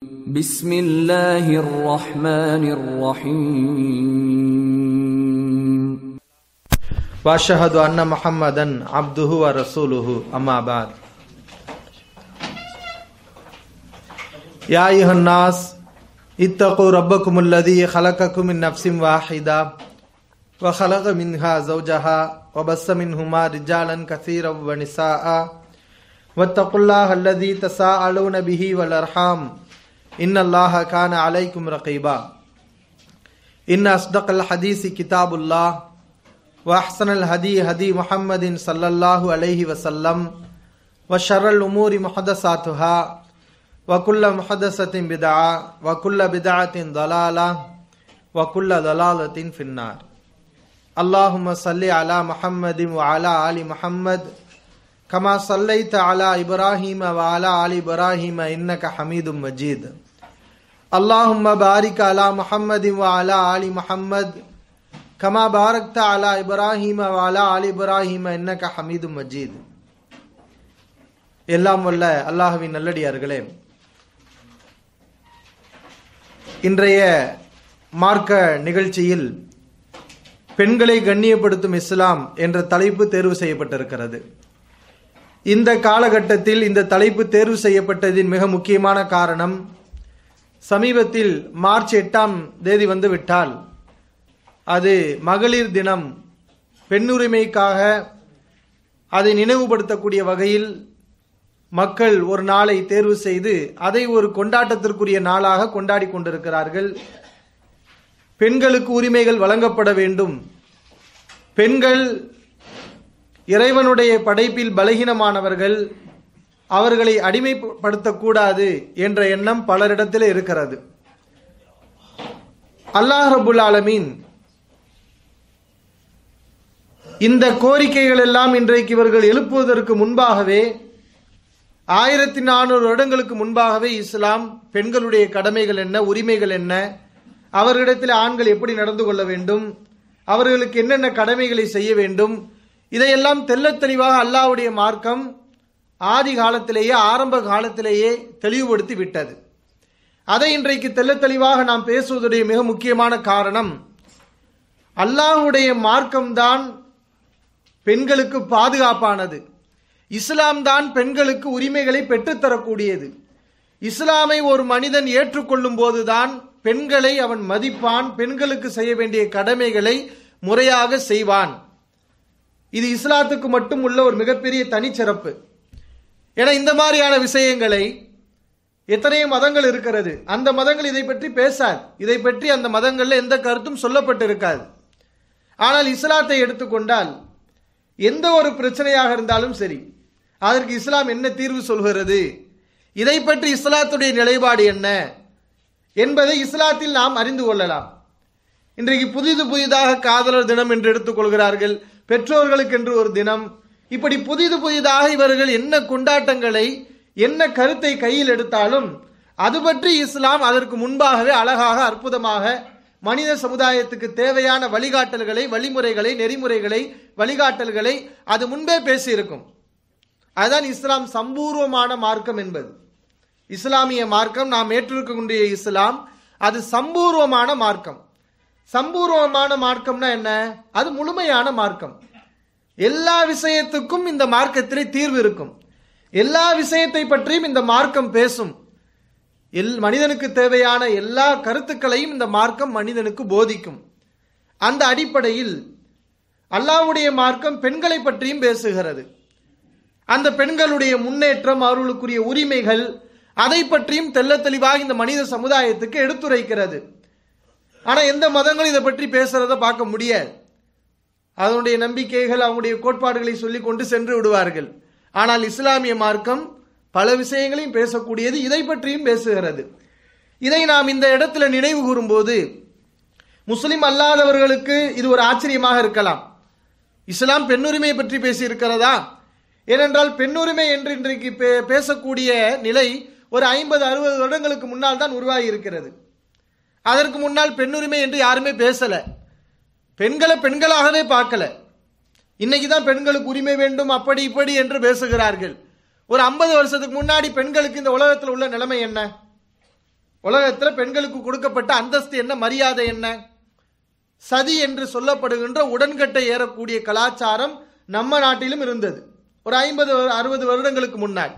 بسم الله الرحمن الرحيم واشهد ان محمدا عبده ورسوله اما بعد يا ايها الناس اتقوا ربكم الذي خلقكم من نفس واحده وخلق منها زوجها وبث منهما رجالا كثيرا ونساء واتقوا الله الذي تساءلون به والارحام ان الله كان عليكم رقيبا ان اصدق الحديث كتاب الله واحسن الهدي هدي محمد صلى الله عليه وسلم وشر الامور محدثاتها وكل محدثة بدعة وكل بدعة ضلالة وكل ضلالة في النار اللهم صل على محمد وعلى آل محمد كما صليت على إبراهيم وعلى آل إبراهيم إنك حميد مجيد اللهم بارك على محمد وعلى آل محمد كما باركت على إبراهيم وعلى آل إبراهيم إنك حميد مجيد எல்லாம் வல்ல அல்லாஹுவின் நல்லடியார்களே இன்றைய மார்க்க நிகழ்ச்சியில் பெண்களை கண்ணியப்படுத்தும் இஸ்லாம் என்ற தலைப்பு தேர்வு செய்யப்பட்டிருக்கிறது இந்த காலகட்டத்தில் இந்த தலைப்பு தேர்வு செய்யப்பட்டதின் மிக முக்கியமான காரணம் சமீபத்தில் மார்ச் எட்டாம் தேதி வந்து விட்டால் அது மகளிர் தினம் பெண்ணுரிமைக்காக அதை நினைவுபடுத்தக்கூடிய வகையில் மக்கள் ஒரு நாளை தேர்வு செய்து அதை ஒரு கொண்டாட்டத்திற்குரிய நாளாக கொண்டாடி கொண்டிருக்கிறார்கள் பெண்களுக்கு உரிமைகள் வழங்கப்பட வேண்டும் பெண்கள் இறைவனுடைய படைப்பில் பலகீனமானவர்கள் அவர்களை அடிமைப்படுத்தக்கூடாது என்ற எண்ணம் பலரிடத்திலே இருக்கிறது அல்லாஹ் ரபுல் ஆலமீன் இந்த கோரிக்கைகள் எல்லாம் இன்றைக்கு இவர்கள் எழுப்புவதற்கு முன்பாகவே ஆயிரத்தி நானூறு வருடங்களுக்கு முன்பாகவே இஸ்லாம் பெண்களுடைய கடமைகள் என்ன உரிமைகள் என்ன அவர்களிடத்தில் ஆண்கள் எப்படி நடந்து கொள்ள வேண்டும் அவர்களுக்கு என்னென்ன கடமைகளை செய்ய வேண்டும் இதையெல்லாம் தெள்ளத் தெளிவாக அல்லாவுடைய மார்க்கம் ஆதி காலத்திலேயே ஆரம்ப காலத்திலேயே தெளிவுபடுத்தி விட்டது அதை இன்றைக்கு தெள்ளத் தெளிவாக நாம் பேசுவதுடைய மிக முக்கியமான காரணம் அல்லாஹுடைய மார்க்கம்தான் பெண்களுக்கு பாதுகாப்பானது இஸ்லாம் தான் பெண்களுக்கு உரிமைகளை பெற்றுத்தரக்கூடியது இஸ்லாமை ஒரு மனிதன் ஏற்றுக்கொள்ளும் போதுதான் பெண்களை அவன் மதிப்பான் பெண்களுக்கு செய்ய வேண்டிய கடமைகளை முறையாக செய்வான் இது இஸ்லாத்துக்கு மட்டும் உள்ள ஒரு மிகப்பெரிய தனிச்சிறப்பு ஏன்னா இந்த மாதிரியான விஷயங்களை எத்தனையோ மதங்கள் இருக்கிறது அந்த மதங்கள் இதை பற்றி பேசாது இதை பற்றி அந்த மதங்கள்ல எந்த கருத்தும் சொல்லப்பட்டிருக்காது ஆனால் இஸ்லாத்தை எடுத்துக்கொண்டால் எந்த ஒரு பிரச்சனையாக இருந்தாலும் சரி அதற்கு இஸ்லாம் என்ன தீர்வு சொல்கிறது இதை பற்றி இஸ்லாத்துடைய நிலைப்பாடு என்ன என்பதை இஸ்லாத்தில் நாம் அறிந்து கொள்ளலாம் இன்றைக்கு புதிது புதிதாக காதலர் தினம் என்று எடுத்துக்கொள்கிறார்கள் பெற்றோர்களுக்கு என்று ஒரு தினம் இப்படி புதிது புதிதாக இவர்கள் என்ன கொண்டாட்டங்களை என்ன கருத்தை கையில் எடுத்தாலும் அது பற்றி இஸ்லாம் அதற்கு முன்பாகவே அழகாக அற்புதமாக மனித சமுதாயத்துக்கு தேவையான வழிகாட்டல்களை வழிமுறைகளை நெறிமுறைகளை வழிகாட்டல்களை அது முன்பே பேசியிருக்கும் அதுதான் இஸ்லாம் சம்பூர்வமான மார்க்கம் என்பது இஸ்லாமிய மார்க்கம் நாம் ஏற்றிருக்கக்கூடிய இஸ்லாம் அது சம்பூர்வமான மார்க்கம் சம்பூர்வமான மார்க்கம்னா என்ன அது முழுமையான மார்க்கம் எல்லா விஷயத்துக்கும் இந்த மார்க்கத்திலே தீர்வு இருக்கும் எல்லா விஷயத்தை பற்றியும் இந்த மார்க்கம் பேசும் எல் மனிதனுக்கு தேவையான எல்லா கருத்துக்களையும் இந்த மார்க்கம் மனிதனுக்கு போதிக்கும் அந்த அடிப்படையில் அல்லாவுடைய மார்க்கம் பெண்களை பற்றியும் பேசுகிறது அந்த பெண்களுடைய முன்னேற்றம் அவர்களுக்குரிய உரிமைகள் அதை பற்றியும் தெல்ல தெளிவாக இந்த மனித சமுதாயத்துக்கு எடுத்துரைக்கிறது ஆனா எந்த மதங்களும் இதை பற்றி பேசுறத பார்க்க முடியாது அதனுடைய நம்பிக்கைகள் அவங்களுடைய கோட்பாடுகளை சொல்லி கொண்டு சென்று விடுவார்கள் ஆனால் இஸ்லாமிய மார்க்கம் பல விஷயங்களையும் பேசக்கூடியது இதை பற்றியும் பேசுகிறது இதை நாம் இந்த இடத்துல நினைவு கூறும்போது முஸ்லிம் அல்லாதவர்களுக்கு இது ஒரு ஆச்சரியமாக இருக்கலாம் இஸ்லாம் பெண்ணுரிமையை பற்றி பேசி இருக்கிறதா ஏனென்றால் பெண்ணுரிமை என்று இன்றைக்கு பேசக்கூடிய நிலை ஒரு ஐம்பது அறுபது வருடங்களுக்கு முன்னால் தான் உருவாகி இருக்கிறது அதற்கு முன்னால் பெண்ணுரிமை என்று யாருமே பேசல பெண்களை பெண்களாகவே பார்க்கல இன்னைக்கு தான் பெண்களுக்கு உரிமை வேண்டும் அப்படி இப்படி என்று பேசுகிறார்கள் ஒரு ஐம்பது வருஷத்துக்கு முன்னாடி பெண்களுக்கு இந்த உலகத்தில் உள்ள நிலைமை என்ன உலகத்துல பெண்களுக்கு கொடுக்கப்பட்ட அந்தஸ்து என்ன மரியாதை என்ன சதி என்று சொல்லப்படுகின்ற உடன்கட்டை ஏறக்கூடிய கலாச்சாரம் நம்ம நாட்டிலும் இருந்தது ஒரு ஐம்பது அறுபது வருடங்களுக்கு முன்னாடி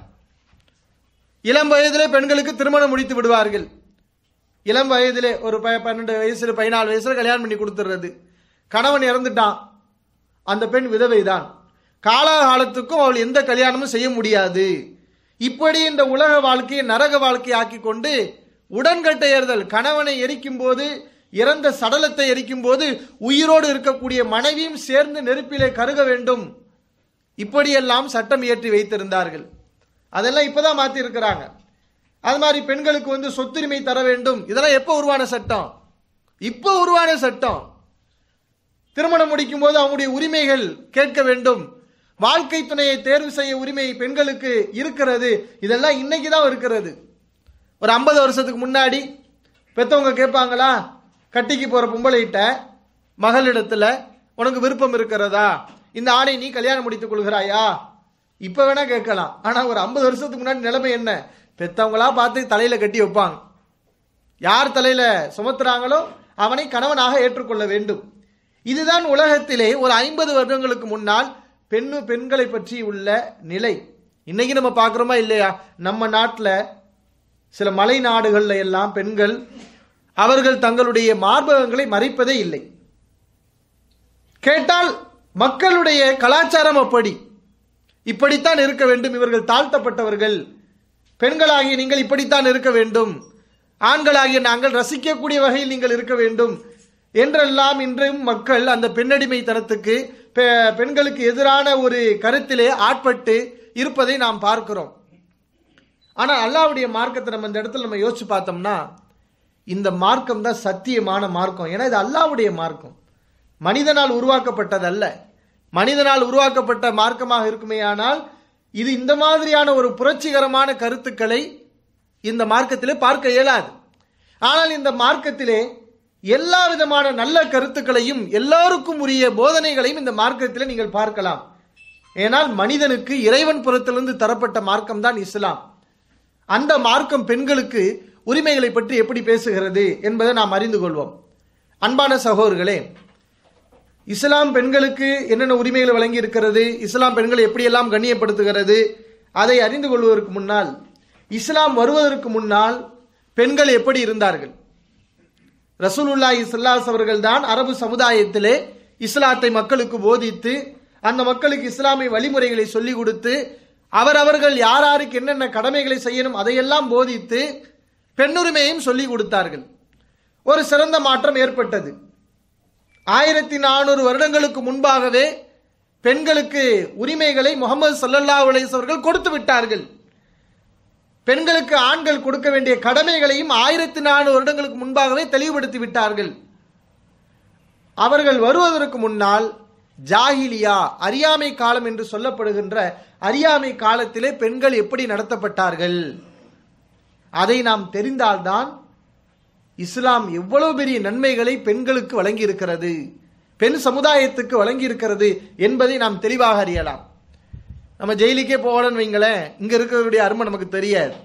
இளம் வயதிலே பெண்களுக்கு திருமணம் முடித்து விடுவார்கள் இளம் வயதிலே ஒரு ப- பன்னெண்டு வயசுல பதினாலு வயசுல கல்யாணம் பண்ணி கொடுத்துடுறது கணவன் இறந்துட்டான் அந்த பெண் விதவைதான் காலாகாலத்துக்கும் அவள் எந்த கல்யாணமும் செய்ய முடியாது இப்படி இந்த உலக வாழ்க்கையை நரக வாழ்க்கையை ஆக்கி கொண்டு உடன்கட்டை ஏறுதல் கணவனை எரிக்கும் போது இறந்த சடலத்தை எரிக்கும் போது உயிரோடு இருக்கக்கூடிய மனைவியும் சேர்ந்து நெருப்பிலே கருக வேண்டும் இப்படியெல்லாம் சட்டம் இயற்றி வைத்திருந்தார்கள் அதெல்லாம் இப்பதான் மாத்தி இருக்கிறாங்க அது மாதிரி பெண்களுக்கு வந்து சொத்துரிமை தர வேண்டும் இதெல்லாம் எப்போ உருவான சட்டம் இப்போ உருவான சட்டம் திருமணம் முடிக்கும் போது அவங்களுடைய உரிமைகள் கேட்க வேண்டும் வாழ்க்கை துணையை தேர்வு செய்ய உரிமை பெண்களுக்கு இருக்கிறது இதெல்லாம் இன்னைக்கு தான் இருக்கிறது ஒரு ஐம்பது வருஷத்துக்கு முன்னாடி பெத்தவங்க கேட்பாங்களா கட்டிக்கு போற பொம்பளைகிட்ட மகளிடத்துல உனக்கு விருப்பம் இருக்கிறதா இந்த ஆணை நீ கல்யாணம் முடித்துக் கொள்கிறாயா இப்ப வேணா கேட்கலாம் ஆனா ஒரு ஐம்பது வருஷத்துக்கு முன்னாடி நிலைமை என்ன பெத்தவங்களா பார்த்து தலையில கட்டி வைப்பாங்க யார் தலையில சுமத்துறாங்களோ அவனை கணவனாக ஏற்றுக்கொள்ள வேண்டும் இதுதான் உலகத்திலே ஒரு ஐம்பது வருடங்களுக்கு முன்னால் பெண்ணு பெண்களை பற்றி உள்ள நிலை இன்னைக்கு நம்ம பார்க்குறோமா இல்லையா நம்ம நாட்டில் சில மலை நாடுகள்ல எல்லாம் பெண்கள் அவர்கள் தங்களுடைய மார்பகங்களை மறைப்பதே இல்லை கேட்டால் மக்களுடைய கலாச்சாரம் அப்படி இப்படித்தான் இருக்க வேண்டும் இவர்கள் தாழ்த்தப்பட்டவர்கள் பெண்களாகிய நீங்கள் இப்படித்தான் இருக்க வேண்டும் ஆண்களாகிய நாங்கள் ரசிக்கக்கூடிய வகையில் நீங்கள் இருக்க வேண்டும் என்றெல்லாம் இன்றும் மக்கள் அந்த பெண்ணடிமைத்தனத்துக்கு பெ- பெண்களுக்கு எதிரான ஒரு கருத்திலே ஆட்பட்டு இருப்பதை நாம் பார்க்கிறோம் ஆனால் அல்லாவுடைய மார்க்கத்தை நம்ம இந்த இடத்துல நம்ம யோசிச்சு பார்த்தோம்னா இந்த மார்க்கம் தான் சத்தியமான மார்க்கம் ஏன்னா இது அல்லாவுடைய மார்க்கம் மனிதனால் உருவாக்கப்பட்டதல்ல மனிதனால் உருவாக்கப்பட்ட மார்க்கமாக இருக்குமேயானால் இது இந்த மாதிரியான ஒரு புரட்சிகரமான கருத்துக்களை இந்த மார்க்கத்திலே பார்க்க இயலாது ஆனால் இந்த மார்க்கத்திலே எல்லா விதமான நல்ல கருத்துக்களையும் எல்லாருக்கும் உரிய போதனைகளையும் இந்த மார்க்கத்திலே நீங்கள் பார்க்கலாம் ஏனால் மனிதனுக்கு இறைவன் புறத்திலிருந்து தரப்பட்ட மார்க்கம் தான் இஸ்லாம் அந்த மார்க்கம் பெண்களுக்கு உரிமைகளை பற்றி எப்படி பேசுகிறது என்பதை நாம் அறிந்து கொள்வோம் அன்பான சகோதரர்களே இஸ்லாம் பெண்களுக்கு என்னென்ன உரிமைகள் வழங்கி இருக்கிறது இஸ்லாம் பெண்களை எப்படியெல்லாம் கண்ணியப்படுத்துகிறது அதை அறிந்து கொள்வதற்கு முன்னால் இஸ்லாம் வருவதற்கு முன்னால் பெண்கள் எப்படி இருந்தார்கள் ரசூலுல்லாஹி ஸல்லல்லாஹு அவர்கள் தான் அரபு சமுதாயத்திலே இஸ்லாத்தை மக்களுக்கு போதித்து அந்த மக்களுக்கு இஸ்லாமிய வழிமுறைகளை சொல்லிக் கொடுத்து அவரவர்கள் யார் யாருக்கு என்னென்ன கடமைகளை செய்யணும் அதையெல்லாம் போதித்து பெண்ணுரிமையையும் சொல்லிக் கொடுத்தார்கள் ஒரு சிறந்த மாற்றம் ஏற்பட்டது ஆயிரத்தி நானூறு வருடங்களுக்கு முன்பாகவே பெண்களுக்கு உரிமைகளை முகமது சல்லல்லாஹு அலைஹி அவர்கள் கொடுத்து விட்டார்கள் பெண்களுக்கு ஆண்கள் கொடுக்க வேண்டிய கடமைகளையும் ஆயிரத்தி நானூறு வருடங்களுக்கு முன்பாகவே தெளிவுபடுத்தி விட்டார்கள் அவர்கள் வருவதற்கு முன்னால் ஜாஹிலியா அறியாமை காலம் என்று சொல்லப்படுகின்ற அறியாமை காலத்திலே பெண்கள் எப்படி நடத்தப்பட்டார்கள் அதை நாம் தெரிந்தால்தான் இஸ்லாம் எவ்வளவு பெரிய நன்மைகளை பெண்களுக்கு வழங்கி இருக்கிறது பெண் சமுதாயத்துக்கு வழங்கி இருக்கிறது என்பதை நாம் தெளிவாக அறியலாம் நம்ம ஜெயிலுக்கே போகலன்னு வைங்களேன் இங்க இருக்கிறவருடைய அருமை நமக்கு தெரியாது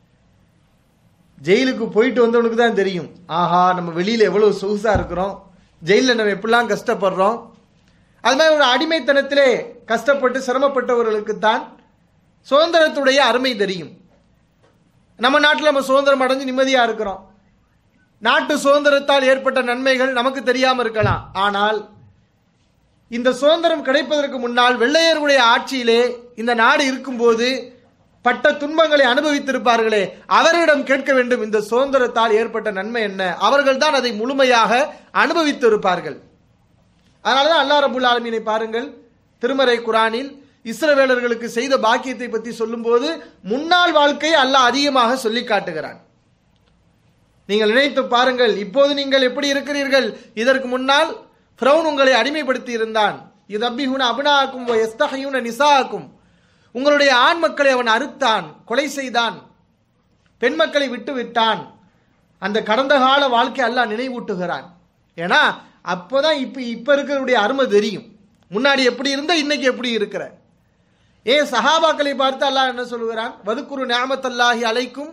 ஜெயிலுக்கு போயிட்டு வந்தவனுக்கு தான் தெரியும் ஆஹா நம்ம வெளியில எவ்வளவு சொகுசா இருக்கிறோம் ஜெயிலில் நம்ம எப்படிலாம் கஷ்டப்படுறோம் அது மாதிரி ஒரு அடிமைத்தனத்திலே கஷ்டப்பட்டு சிரமப்பட்டவர்களுக்கு தான் சுதந்திரத்துடைய அருமை தெரியும் நம்ம நாட்டில் நம்ம சுதந்திரம் அடைஞ்சு நிம்மதியா இருக்கிறோம் நாட்டு சுதந்திரத்தால் ஏற்பட்ட நன்மைகள் நமக்கு தெரியாம இருக்கலாம் ஆனால் இந்த சுதந்திரம் கிடைப்பதற்கு முன்னால் வெள்ளையர்களுடைய ஆட்சியிலே இந்த நாடு இருக்கும்போது பட்ட துன்பங்களை அனுபவித்திருப்பார்களே அவரிடம் கேட்க வேண்டும் இந்த சுதந்திரத்தால் ஏற்பட்ட நன்மை என்ன அவர்கள் தான் அதை முழுமையாக அனுபவித்திருப்பார்கள் அதனாலதான் அல்லாஹ் ரபுல் ஆலமீனை பாருங்கள் திருமறை குரானில் இஸ்ரவேலர்களுக்கு செய்த பாக்கியத்தை பற்றி சொல்லும்போது முன்னாள் வாழ்க்கையை அல்லாஹ் அதிகமாக சொல்லி காட்டுகிறான் நீங்கள் நினைத்து பாருங்கள் இப்போது நீங்கள் எப்படி இருக்கிறீர்கள் இதற்கு முன்னால் ஃபிரௌன் உங்களை அடிமைப்படுத்தி இருந்தான் இது அப்பிஹுன அபினாக்கும் எஸ்தகையுன நிசாக்கும் உங்களுடைய ஆண் மக்களை அவன் அறுத்தான் கொலை செய்தான் பெண் மக்களை விட்டு விட்டான் அந்த கடந்த கால வாழ்க்கை அல்லாஹ் நினைவூட்டுகிறான் ஏன்னா அப்போதான் இப்ப இப்ப இருக்கிறவருடைய அருமை தெரியும் முன்னாடி எப்படி இருந்த இன்னைக்கு எப்படி இருக்கிற ஏன் சஹாபாக்களை பார்த்து அல்லாஹ் என்ன சொல்கிறான் வதுக்குரு நியாமத்தல்லாஹி அலைக்கும்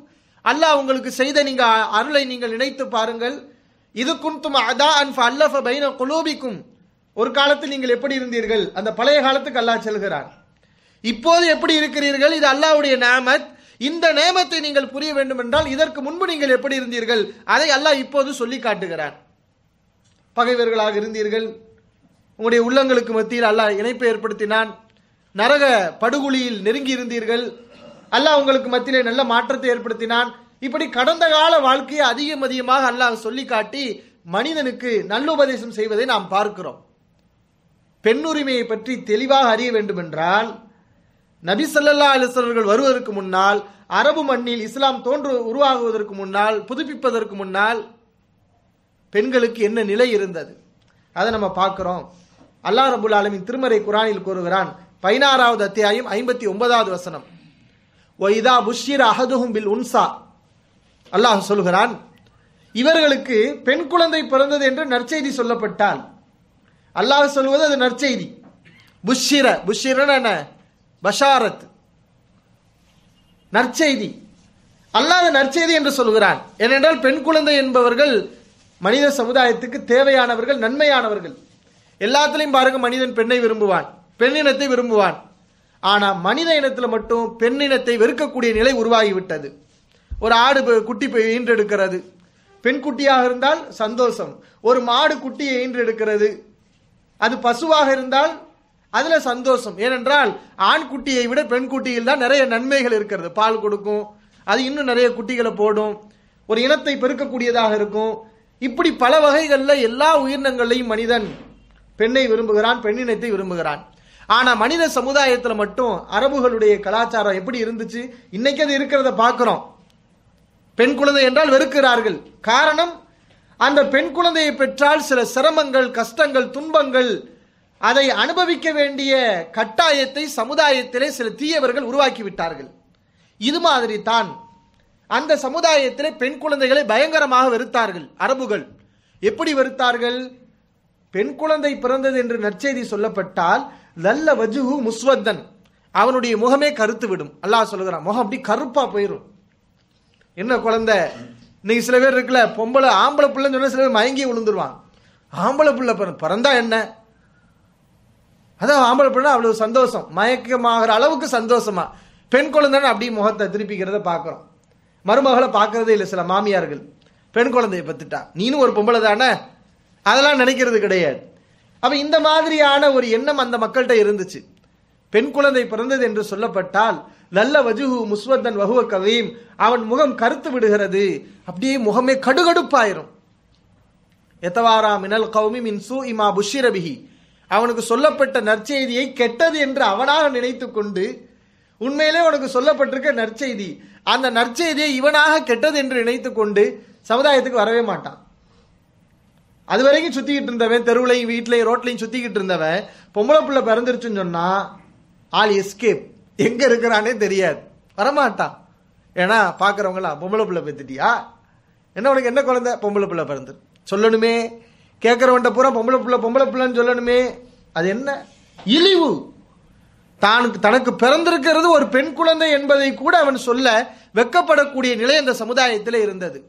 அல்லாஹ் உங்களுக்கு செய்த நீங்க அருளை நீங்கள் நினைத்து பாருங்கள் இது குன்தும் அதா அன்ஃப அல்லஃப பைன குலூபிக்கும் ஒரு காலத்தில் நீங்கள் எப்படி இருந்தீர்கள் அந்த பழைய காலத்துக்கு அல்லாஹ் செல்கிறார் இப்போது எப்படி இருக்கிறீர்கள் இது அல்லாஹ்வுடைய நேமத் இந்த நேமத்தை நீங்கள் புரிய வேண்டும் என்றால் இதற்கு முன்பு நீங்கள் எப்படி இருந்தீர்கள் அதை அல்லாஹ் இப்போது சொல்லி காட்டுகிறார் பகைவர்களாக இருந்தீர்கள் உங்களுடைய உள்ளங்களுக்கு மத்தியில் அல்லாஹ் இணைப்பை ஏற்படுத்தினான் நரக படுகுழியில் நெருங்கி இருந்தீர்கள் அல்லாஹ் உங்களுக்கு மத்தியிலே நல்ல மாற்றத்தை ஏற்படுத்தினான் இப்படி கடந்த கால வாழ்க்கையை அதிகம் அதிகமாக அல்லாஹ் சொல்லி காட்டி மனிதனுக்கு நல்லுபதேசம் செய்வதை நாம் பார்க்கிறோம் பெண்ணுரிமையை பற்றி தெளிவாக அறிய வேண்டும் என்றால் நபி ஸல்லல்லாஹு அலைஹி வஸல்லம் வருவதற்கு முன்னால் அரபு மண்ணில் இஸ்லாம் தோன்று உருவாகுவதற்கு முன்னால் புதுப்பிப்பதற்கு முன்னால் பெண்களுக்கு என்ன நிலை இருந்தது அதை நம்ம பார்க்கிறோம் அல்லாஹ் ரபுல் ஆலமின் திருமறை குரானில் கூறுகிறான் பதினாறாவது அத்தியாயம் ஐம்பத்தி ஒன்பதாவது வசனம் ஒய்தா புஷிர அஹதுஹும் பில் உன்சா அல்லாஹ் சொல்கிறான் இவர்களுக்கு பெண் குழந்தை பிறந்தது என்று நற்செய்தி சொல்லப்பட்டால் அல்லாஹ் சொல்வது அது நற்செய்தி புஷிர புஷிரன் என்ன பஷாரத் நற்செய்தி அல்லாஹ் அது நற்செய்தி என்று சொல்கிறான் ஏனென்றால் பெண் குழந்தை என்பவர்கள் மனித சமுதாயத்துக்கு தேவையானவர்கள் நன்மையானவர்கள் எல்லாத்துலயும் பாருங்க மனிதன் பெண்ணை விரும்புவான் பெண்ணினத்தை விரும்புவான் ஆனா மனித இனத்துல மட்டும் பெண்ணினத்தை வெறுக்கக்கூடிய நிலை உருவாகிவிட்டது ஒரு ஆடு ப- குட்டி போய் ஈன்றெடுக்கிறது பெண் குட்டியாக இருந்தால் சந்தோஷம் ஒரு மாடு குட்டியை ஈன்றெடுக்கிறது அது பசுவாக இருந்தால் அதுல சந்தோஷம் ஏனென்றால் ஆண் குட்டியை விட பெண் குட்டியில் தான் நிறைய நன்மைகள் இருக்கிறது பால் கொடுக்கும் அது இன்னும் நிறைய குட்டிகளை போடும் ஒரு இனத்தை பெருக்கக்கூடியதாக இருக்கும் இப்படி பல வகைகள்ல எல்லா உயிரினங்களையும் மனிதன் பெண்ணை விரும்புகிறான் பெண்ணினத்தை விரும்புகிறான் ஆனா மனித சமுதாயத்துல மட்டும் அரபுகளுடைய கலாச்சாரம் எப்படி இருந்துச்சு இன்னைக்கு அது இருக்கிறத பார்க்கிறோம் பெண் குழந்தை என்றால் வெறுக்கிறார்கள் காரணம் அந்த பெண் குழந்தையை பெற்றால் சில சிரமங்கள் கஷ்டங்கள் துன்பங்கள் அதை அனுபவிக்க வேண்டிய கட்டாயத்தை சமுதாயத்திலே சில தீயவர்கள் உருவாக்கி விட்டார்கள் இது மாதிரி தான் அந்த சமுதாயத்திலே பெண் குழந்தைகளை பயங்கரமாக வெறுத்தார்கள் அரபுகள் எப்படி வெறுத்தார்கள் பெண் குழந்தை பிறந்தது என்று நற்செய்தி சொல்லப்பட்டால் நல்ல வஜுகு முஸ்வத்தன் அவனுடைய முகமே கருத்து விடும் அல்லாஹ் சொல்லுகிறான் முகம் அப்படி கருப்பா போயிடும் என்ன குழந்தை இன்னைக்கு சில பேர் இருக்குல்ல பொம்பளை ஆம்பளை பிள்ளைன்னு சொன்னா சில பேர் மயங்கி விழுந்துருவான் ஆம்பளை பிள்ளை பிற- பிறந்தா என்ன அதான் ஆம்பளை பிள்ளை அவ்வளவு சந்தோஷம் மயக்கமாகிற அளவுக்கு சந்தோஷமா பெண் குழந்தைன்னு அப்படியே முகத்தை திருப்பிக்கிறத பார்க்குறோம் மருமகளை பார்க்கறதே இல்லை சில மாமியார்கள் பெண் குழந்தையை பத்துட்டா நீனும் ஒரு பொம்பளை தானே அதெல்லாம் நினைக்கிறது கிடையாது அப்ப இந்த மாதிரியான ஒரு எண்ணம் அந்த மக்கள்கிட்ட இருந்துச்சு பெண் குழந்தை பிறந்தது என்று சொல்லப்பட்டால் நல்ல வஜுகு முஸ்வத்தன் வகுவ கவீம் அவன் முகம் கருத்து விடுகிறது அப்படியே முகமே கடுகடுப்பாயிரும் எத்தவாரா மினல் கௌமி மின் சூ இமா புஷிரபிஹி அவனுக்கு சொல்லப்பட்ட நற்செய்தியை கெட்டது என்று அவனாக நினைத்துக் கொண்டு உண்மையிலே உனக்கு சொல்லப்பட்டிருக்க நற்செய்தி அந்த நற்செய்தியை இவனாக கெட்டது என்று நினைத்துக் கொண்டு சமுதாயத்துக்கு வரவே மாட்டான் அது வரைக்கும் சுத்திக்கிட்டு இருந்தவன் தெருவுலையும் வீட்லயும் ரோட்லையும் சுத்திக்கிட்டு இருந்தவன் பொம்பளை பிள்ளை பிறந்துருச்சுன்னு சொன்னா ஆள் எஸ்கேப் எங்க இருக்கிறானே தெரியாது வரமாட்டான் ஏன்னா பாக்குறவங்களாம் பொம்பளை பிள்ளை பெத்துட்டியா என்ன உனக்கு என்ன குழந்தை பொம்பளை பிள்ளை பிறந்து சொல்லணுமே கேட்கறவன்ட்ட பூரா பொம்பளை பிள்ளை பொம்பளை பிள்ளைன்னு சொல்லணுமே அது என்ன இழிவு தானுக்கு தனக்கு பிறந்திருக்கிறது ஒரு பெண் குழந்தை என்பதை கூட அவன் சொல்ல வெக்கப்படக்கூடிய நிலை அந்த சமுதாயத்தில் இருந்தது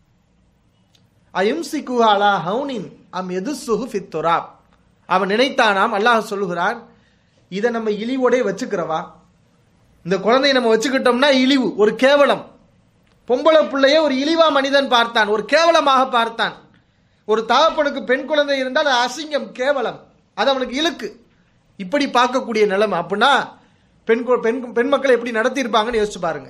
அயும்சிக்குஹாலா ஹவுனின் அம் எதுசுஹு ஃபித்துராப் அவன் நினைத்தானாம் அல்லாஹ் சொல்லுகிறான் இதை நம்ம இழிவோடே வச்சுக்கிறவா இந்த குழந்தையை நம்ம வச்சுக்கிட்டோம்னா இழிவு ஒரு கேவலம் பொம்பளை பிள்ளைய ஒரு இழிவா மனிதன் பார்த்தான் ஒரு கேவலமாக பார்த்தான் ஒரு தகப்பனுக்கு பெண் குழந்தை இருந்தால் அது அசிங்கம் கேவலம் அது அவனுக்கு இழுக்கு இப்படி பார்க்கக்கூடிய நிலைமை அப்படின்னா பெண் கு- பெண் பெண் மக்களை எப்படி நடத்தியிருப்பாங்கன்னு யோசிச்சு பாருங்க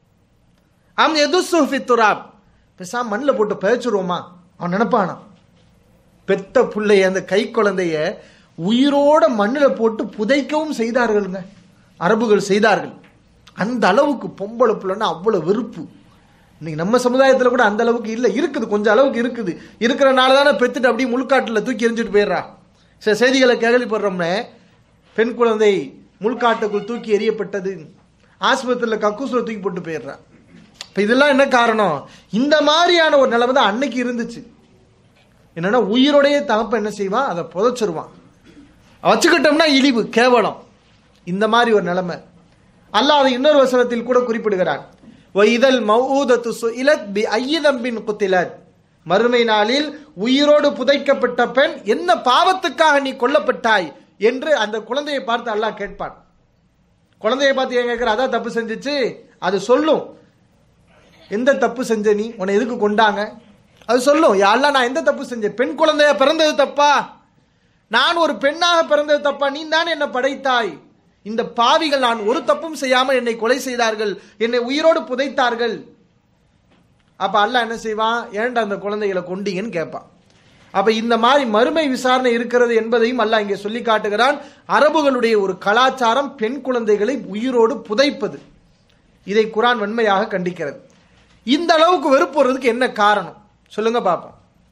அம் எதுசுஃபி துராப் பேசாம மண்ணில் போட்டு பயிச்சிருவோமா அவன் நினைப்பானா பெத்த புள்ளைய அந்த கை குழந்தைய உயிரோட மண்ணில் போட்டு புதைக்கவும் செய்தார்களுங்க அரபுகள் செய்தார்கள் அந்த அளவுக்கு பொம்பளை பிள்ளைன்னா அவ்வளவு வெறுப்பு இன்னைக்கு நம்ம சமுதாயத்தில் கூட அந்த அளவுக்கு இல்லை இருக்குது கொஞ்சம் அளவுக்கு இருக்குது இருக்கிறனால தானே பெத்துட்டு அப்படியே முள்காட்டில் தூக்கி எரிஞ்சிட்டு போயிடுறா சில செய்திகளை கேள்விப்படுறோம்னே பெண் குழந்தை முள்காட்டுக்குள் தூக்கி எறியப்பட்டது ஆஸ்பத்திரியில் கக்கூசில் தூக்கி போட்டு போயிடுறா இப்போ இதெல்லாம் என்ன காரணம் இந்த மாதிரியான ஒரு நிலைமை தான் அன்னைக்கு இருந்துச்சு என்னன்னா உயிரோடைய தகப்ப என்ன செய்வான் அதை புதைச்சிருவான் வச்சுக்கிட்டோம்னா இழிவு கேவலம் இந்த மாதிரி ஒரு நிலைமை அல்லாஹ் அதை இன்னொரு வசனத்தில் கூட குறிப்பிடுகிறான் இதழ் மௌதத்து சுஇலத் பி ஐயிதம்பின் குத்திலத் மறுமை நாளில் உயிரோடு புதைக்கப்பட்ட பெண் என்ன பாவத்துக்காக நீ கொல்லப்பட்டாய் என்று அந்த குழந்தையை பார்த்து அல்லாஹ் கேட்பான் குழந்தையை பார்த்து ஏன் கேட்கிற அதான் தப்பு செஞ்சுச்சு அது சொல்லும் எந்த தப்பு செஞ்ச நீ உன்னை எதுக்கு கொண்டாங்க அது சொல்லும் யாரெல்லாம் நான் எந்த தப்பு செஞ்சேன் பெண் குழந்தைய பிறந்தது தப்பா நான் ஒரு பெண்ணாக பிறந்தது தப்பா நீ தான் என்னை படைத்தாய் இந்த பாவிகள் நான் ஒரு தப்பும் செய்யாமல் என்னை கொலை செய்தார்கள் என்னை உயிரோடு புதைத்தார்கள் அப்ப அல்லாஹ் என்ன செய்வான் ஏன்டா அந்த குழந்தைகளை கொண்டீங்கன்னு கேட்பான் அப்ப இந்த மாதிரி மறுமை விசாரணை இருக்கிறது என்பதையும் அல்லாஹ் இங்கே சொல்லி காட்டுகிறான் அரபுகளுடைய ஒரு கலாச்சாரம் பெண் குழந்தைகளை உயிரோடு புதைப்பது இதை குரான் வன்மையாக கண்டிக்கிறது இந்த அளவுக்கு வெறுப்பு வர்றதுக்கு என்ன காரணம் சொல்லுங்க பாப்போம்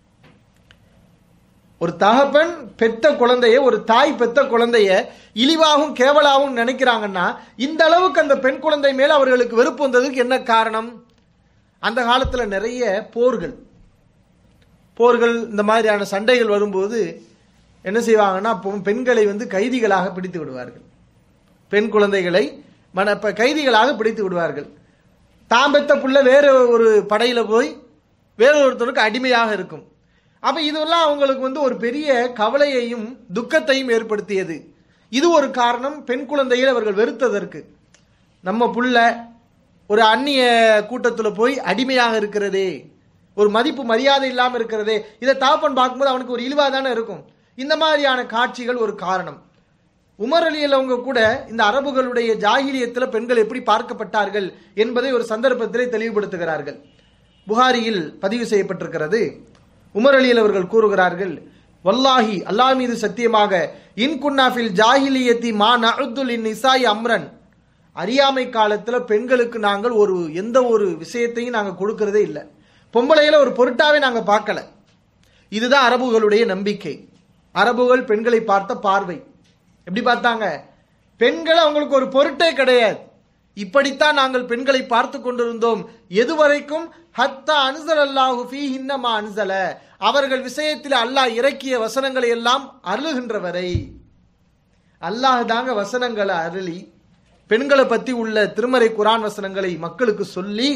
ஒரு தகப்பன் பெத்த குழந்தைய ஒரு தாய் பெத்த குழந்தைய இழிவாகவும் கேவலாகவும் நினைக்கிறாங்கன்னா இந்த அளவுக்கு அந்த பெண் குழந்தை மேல அவர்களுக்கு வெறுப்பு வந்ததுக்கு என்ன காரணம் அந்த காலத்துல நிறைய போர்கள் போர்கள் இந்த மாதிரியான சண்டைகள் வரும்போது என்ன செய்வாங்கன்னா அப்போ பெண்களை வந்து கைதிகளாக பிடித்து விடுவார்கள் பெண் குழந்தைகளை மன இப்ப கைதிகளாக பிடித்து விடுவார்கள் தாம் பெத்த புள்ள வேற ஒரு படையில போய் வேற ஒருத்தருக்கு அடிமையாக இருக்கும் அப்ப இதெல்லாம் அவங்களுக்கு வந்து ஒரு பெரிய கவலையையும் துக்கத்தையும் ஏற்படுத்தியது இது ஒரு காரணம் பெண் குழந்தையை அவர்கள் வெறுத்ததற்கு நம்ம புள்ள ஒரு அந்நிய கூட்டத்துல போய் அடிமையாக இருக்கிறதே ஒரு மதிப்பு மரியாதை இல்லாம இருக்கிறதே இதை தாப்பன் பார்க்கும்போது அவனுக்கு ஒரு இழிவா தானே இருக்கும் இந்த மாதிரியான காட்சிகள் ஒரு காரணம் உமர் அலியில் அவங்க கூட இந்த அரபுகளுடைய ஜாகிலியத்தில் பெண்கள் எப்படி பார்க்கப்பட்டார்கள் என்பதை ஒரு சந்தர்ப்பத்திலே தெளிவுபடுத்துகிறார்கள் புகாரியில் பதிவு செய்யப்பட்டிருக்கிறது உமர் அலியில் அவர்கள் கூறுகிறார்கள் வல்லாஹி அல்லாஹ் மீது சத்தியமாக இன் குன்னாஃபில் ஜாஹிலியத்தி மா நஅுதுல் இன் நிசாய் அம்ரன் அறியாமை காலத்துல பெண்களுக்கு நாங்கள் ஒரு எந்த ஒரு விஷயத்தையும் நாங்க கொடுக்கறதே இல்லை பொம்பளையில ஒரு பொருட்டாவே நாங்க பார்க்கல இதுதான் அரபுகளுடைய நம்பிக்கை அரபுகள் பெண்களை பார்த்த பார்வை எப்படி பார்த்தாங்க பெண்கள் அவங்களுக்கு ஒரு பொருட்டே கிடையாது இப்படித்தான் நாங்கள் பெண்களை பார்த்து கொண்டிருந்தோம் எதுவரைக்கும் ஹத்தா அனுசல் அல்லாஹு ஃபீ ஹின்னமா அனுசல அவர்கள் விஷயத்தில் அல்லாஹ் இறக்கிய வசனங்களை எல்லாம் அருளுகின்ற வரை அல்லாஹ் தாங்க வசனங்களை அருளி பெண்களை பத்தி உள்ள திருமறை குரான் வசனங்களை மக்களுக்கு சொல்லி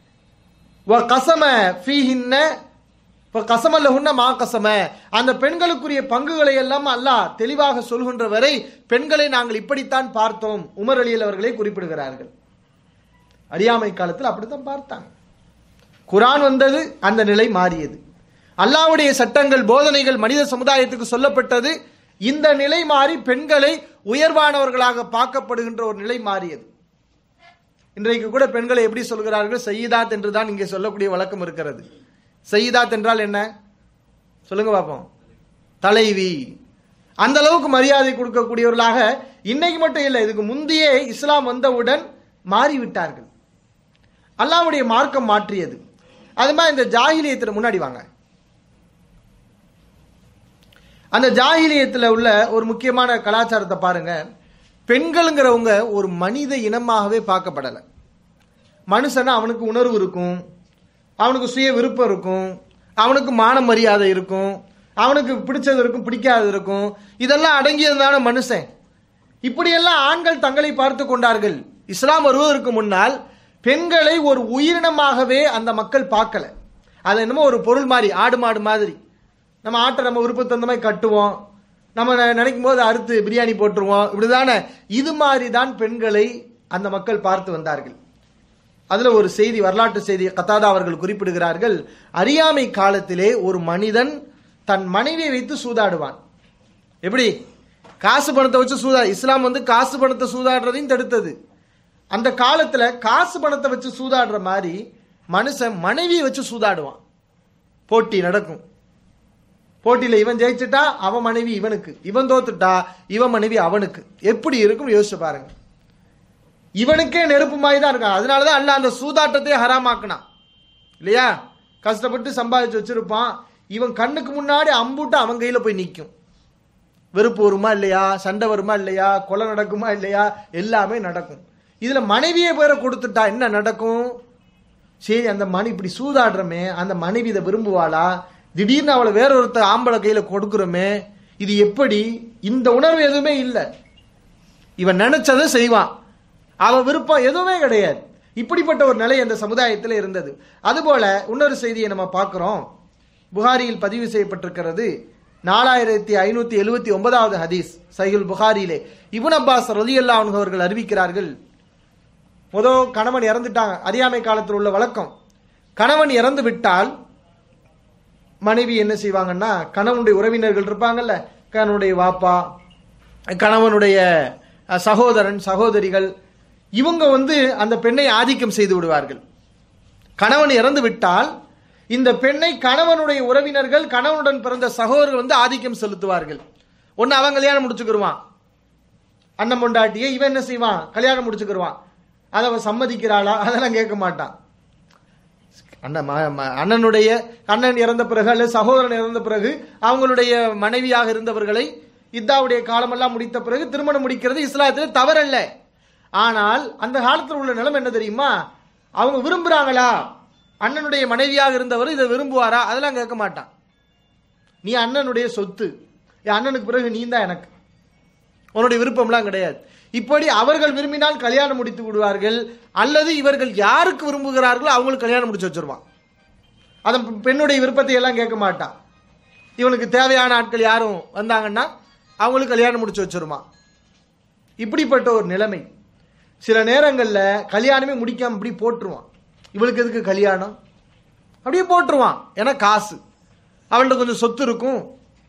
வ கசம ஃபீஹின்ன இப்போ கசமல்லஹுன்ன மா கசம அந்த பெண்களுக்குரிய பங்குகளை எல்லாம் அல்லாஹ் தெளிவாக சொல்கின்ற வரை பெண்களை நாங்கள் இப்படித்தான் பார்த்தோம் உமர் அலியல் அவர்களை குறிப்பிடுகிறார்கள் அறியாமை காலத்தில் அப்படித்தான் பார்த்தாங்க குரான் வந்தது அந்த நிலை மாறியது அல்லாஹ்வுடைய சட்டங்கள் போதனைகள் மனித சமுதாயத்துக்கு சொல்லப்பட்டது இந்த நிலை மாறி பெண்களை உயர்வானவர்களாக பார்க்கப்படுகின்ற ஒரு நிலை மாறியது இன்றைக்கு கூட பெண்களை எப்படி சொல்கிறார்கள் சையிதாத் என்று தான் இங்கே சொல்லக்கூடிய வழக்கம் இருக்கிறது சையிதாத் என்றால் என்ன சொல்லுங்க பார்ப்போம் தலைவி அந்த அளவுக்கு மரியாதை கொடுக்கக்கூடியவர்களாக இன்னைக்கு மட்டும் இல்லை இதுக்கு முந்தையே இஸ்லாம் வந்தவுடன் மாறிவிட்டார்கள் அல்லாஹ்வுடைய மார்க்கம் மாற்றியது அது மாதிரி இந்த ஜாகிலியத்தில் முன்னாடி வாங்க அந்த ஜாகிலியத்தில் உள்ள ஒரு முக்கியமான கலாச்சாரத்தை பாருங்க பெண்களுங்கிறவங்க ஒரு மனித இனமாகவே பார்க்கப்படலை மனுஷனா அவனுக்கு உணர்வு இருக்கும் அவனுக்கு சுய விருப்பம் இருக்கும் அவனுக்கு மான மரியாதை இருக்கும் அவனுக்கு பிடிச்சது இருக்கும் பிடிக்காதது இருக்கும் இதெல்லாம் அடங்கியதுதான மனுஷன் இப்படியெல்லாம் ஆண்கள் தங்களை பார்த்து கொண்டார்கள் இஸ்லாம் வருவதற்கு முன்னால் பெண்களை ஒரு உயிரினமாகவே அந்த மக்கள் பார்க்கல அது என்னமோ ஒரு பொருள் மாதிரி ஆடு மாடு மாதிரி நம்ம ஆட்டை நம்ம விருப்பத்து தகுந்த மாதிரி கட்டுவோம் நம்ம நெ- நினைக்கும் போது அறுத்து பிரியாணி போட்டுருவோம் இப்படிதானே இது மாதிரி தான் பெண்களை அந்த மக்கள் பார்த்து வந்தார்கள் அதுல ஒரு செய்தி வரலாற்று செய்தி கத்தாதா அவர்கள் குறிப்பிடுகிறார்கள் அறியாமை காலத்திலே ஒரு மனிதன் தன் மனைவியை வைத்து சூதாடுவான் எப்படி காசு பணத்தை வச்சு சூதா இஸ்லாம் வந்து காசு பணத்தை சூதாடுறதையும் தடுத்தது அந்த காலத்துல காசு பணத்தை வச்சு சூதாடுற மாதிரி மனுஷன் மனைவியை வச்சு சூதாடுவான் போட்டி நடக்கும் போட்டியில இவன் ஜெயிச்சுட்டா அவன் மனைவி இவனுக்கு இவன் தோத்துட்டா இவன் மனைவி அவனுக்கு எப்படி இருக்கும் யோசிச்சு பாருங்க இவனுக்கே நெருப்பு மாதிரி தான் இருக்கான் அதனாலதான் அல்ல அந்த சூதாட்டத்தையே ஹராமாக்குனான் இல்லையா கஷ்டப்பட்டு சம்பாதிச்சு வச்சிருப்பான் இவன் கண்ணுக்கு முன்னாடி அம்புட்டு அவன் கையில போய் நிற்கும் வெறுப்பு வருமா இல்லையா சண்டை வருமா இல்லையா கொலை நடக்குமா இல்லையா எல்லாமே நடக்கும் இதுல மனைவியே பேரை கொடுத்துட்டா என்ன நடக்கும் சரி அந்த மணி இப்படி சூதாடுறமே அந்த மனைவி இதை விரும்புவாளா திடீர்னு அவளை வேற ஒருத்தர் ஆம்பளை கையில கொடுக்குறோமே இது எப்படி இந்த உணர்வு எதுவுமே இல்லை இவன் நினைச்சதை செய்வான் அவன் விருப்பம் எதுவுமே கிடையாது இப்படிப்பட்ட ஒரு நிலை அந்த சமுதாயத்தில் இருந்தது அதுபோல இன்னொரு செய்தியை நம்ம பார்க்கிறோம் புகாரியில் பதிவு செய்யப்பட்டிருக்கிறது நாலாயிரத்தி ஐநூத்தி எழுவத்தி ஒன்பதாவது ஹதீஸ் சஹீல் புகாரியிலே இபுன் அப்பாஸ் ரலியல்லா அவர்கள் அறிவிக்கிறார்கள் முதல் கணவன் இறந்துட்டாங்க அறியாமை காலத்தில் உள்ள வழக்கம் கணவன் இறந்து விட்டால் மனைவி என்ன செய்வாங்கன்னா கணவனுடைய உறவினர்கள் இருப்பாங்கல்ல கணவனுடைய வாப்பா கணவனுடைய அஹ், சகோதரன் சகோதரிகள் இவங்க வந்து அந்த பெண்ணை ஆதிக்கம் செய்து விடுவார்கள் கணவன் இறந்து விட்டால் இந்த பெண்ணை கணவனுடைய உறவினர்கள் கணவனுடன் பிறந்த சகோதரர்கள் வந்து ஆதிக்கம் செலுத்துவார்கள் ஒன்னு அவன் கல்யாணம் முடிச்சுக்கிருவான் அண்ணன் பொண்டாட்டியை இவன் என்ன செய்வான் கல்யாணம் முடிச்சுக்கிருவான் அதை அவன் சம்மதிக்கிறாளா அதெல்லாம் கேட்க மாட்டான் அண்ணன் ம- ம- அண்ணனுடைய அண்ணன் இறந்த பிறகு அல்லது சகோதரன் இறந்த பிறகு அவங்களுடைய மனைவியாக இருந்தவர்களை இத்தாவுடைய காலமெல்லாம் முடித்த பிறகு திருமணம் முடிக்கிறது இஸ்லாத்தில் தவறல்ல ஆனால் அந்த காலத்தில் உள்ள நிலைமை என்ன தெரியுமா அவங்க விரும்புறாங்களா அண்ணனுடைய மனைவியாக இருந்தவர் இதை விரும்புவாரா அதெல்லாம் கேட்க மாட்டான் நீ அண்ணனுடைய சொத்து என் அண்ணனுக்கு பிறகு நீ தான் எனக்கு உன்னுடைய விருப்பம்லாம் கிடையாது இப்படி அவர்கள் விரும்பினால் கல்யாணம் முடித்து விடுவார்கள் அல்லது இவர்கள் யாருக்கு விரும்புகிறார்களோ அவங்களுக்கு கல்யாணம் முடிச்சு வச்சிருவான் அதன் பெ- பெண்ணுடைய விருப்பத்தை எல்லாம் கேட்க மாட்டான் இவனுக்கு தேவையான ஆட்கள் யாரும் வந்தாங்கன்னா அவங்களுக்கு கல்யாணம் முடிச்சு வச்சிருவான் இப்படிப்பட்ட ஒரு நிலைமை சில நேரங்கள்ல கல்யாணமே முடிக்காம இப்படி போட்டுருவான் இவளுக்கு எதுக்கு கல்யாணம் அப்படியே போட்டுருவான் ஏன்னா காசு அவன்கிட்ட கொஞ்சம் சொத்து இருக்கும்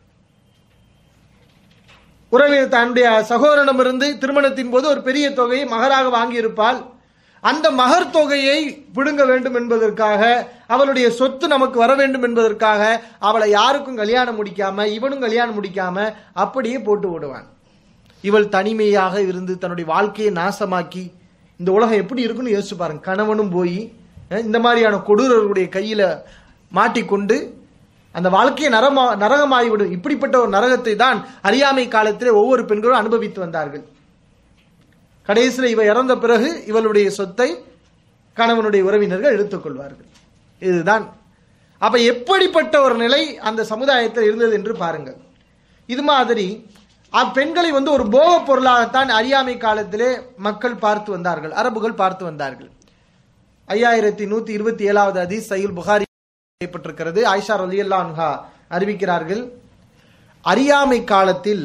உறவினர் தன்னுடைய சகோதரனிடமிருந்து திருமணத்தின் போது ஒரு பெரிய தொகையை மகராக வாங்கியிருப்பாள் அந்த மகர் தொகையை பிடுங்க வேண்டும் என்பதற்காக அவளுடைய சொத்து நமக்கு வர வேண்டும் என்பதற்காக அவளை யாருக்கும் கல்யாணம் முடிக்காம இவனும் கல்யாணம் முடிக்காம அப்படியே போட்டு விடுவான் இவள் தனிமையாக இருந்து தன்னுடைய வாழ்க்கையை நாசமாக்கி இந்த உலகம் எப்படி இருக்குன்னு யோசிச்சு பாருங்க கணவனும் போய் அஹ், இந்த மாதிரியான கொடூரர்களுடைய கையில மாட்டிக்கொண்டு அந்த வாழ்க்கையை நரமா நரகமாகிவிடும் இப்படிப்பட்ட ஒரு நரகத்தை தான் அறியாமை காலத்திலே ஒவ்வொரு பெண்களும் அனுபவித்து வந்தார்கள் கடைசியில் இவ இறந்த பிறகு இவளுடைய சொத்தை கணவனுடைய உறவினர்கள் எடுத்துக்கொள்வார்கள் இதுதான் அப்ப எப்படிப்பட்ட ஒரு நிலை அந்த சமுதாயத்தில் இருந்தது என்று பாருங்கள் இது மாதிரி அப்பெண்களை வந்து ஒரு போகப் பொருளாகத்தான் அறியாமை காலத்திலே மக்கள் பார்த்து வந்தார்கள் அரபுகள் பார்த்து வந்தார்கள் ஐயாயிரத்தி நூத்தி இருபத்தி ஏழாவது ஹதீஸ் சையுல் புகாரி செய்யப்பட்டிருக்கிறது ஆயிஷா ரலியல்லாஹு அன்ஹா அறிவிக்கிறார்கள் அறியாமை காலத்தில்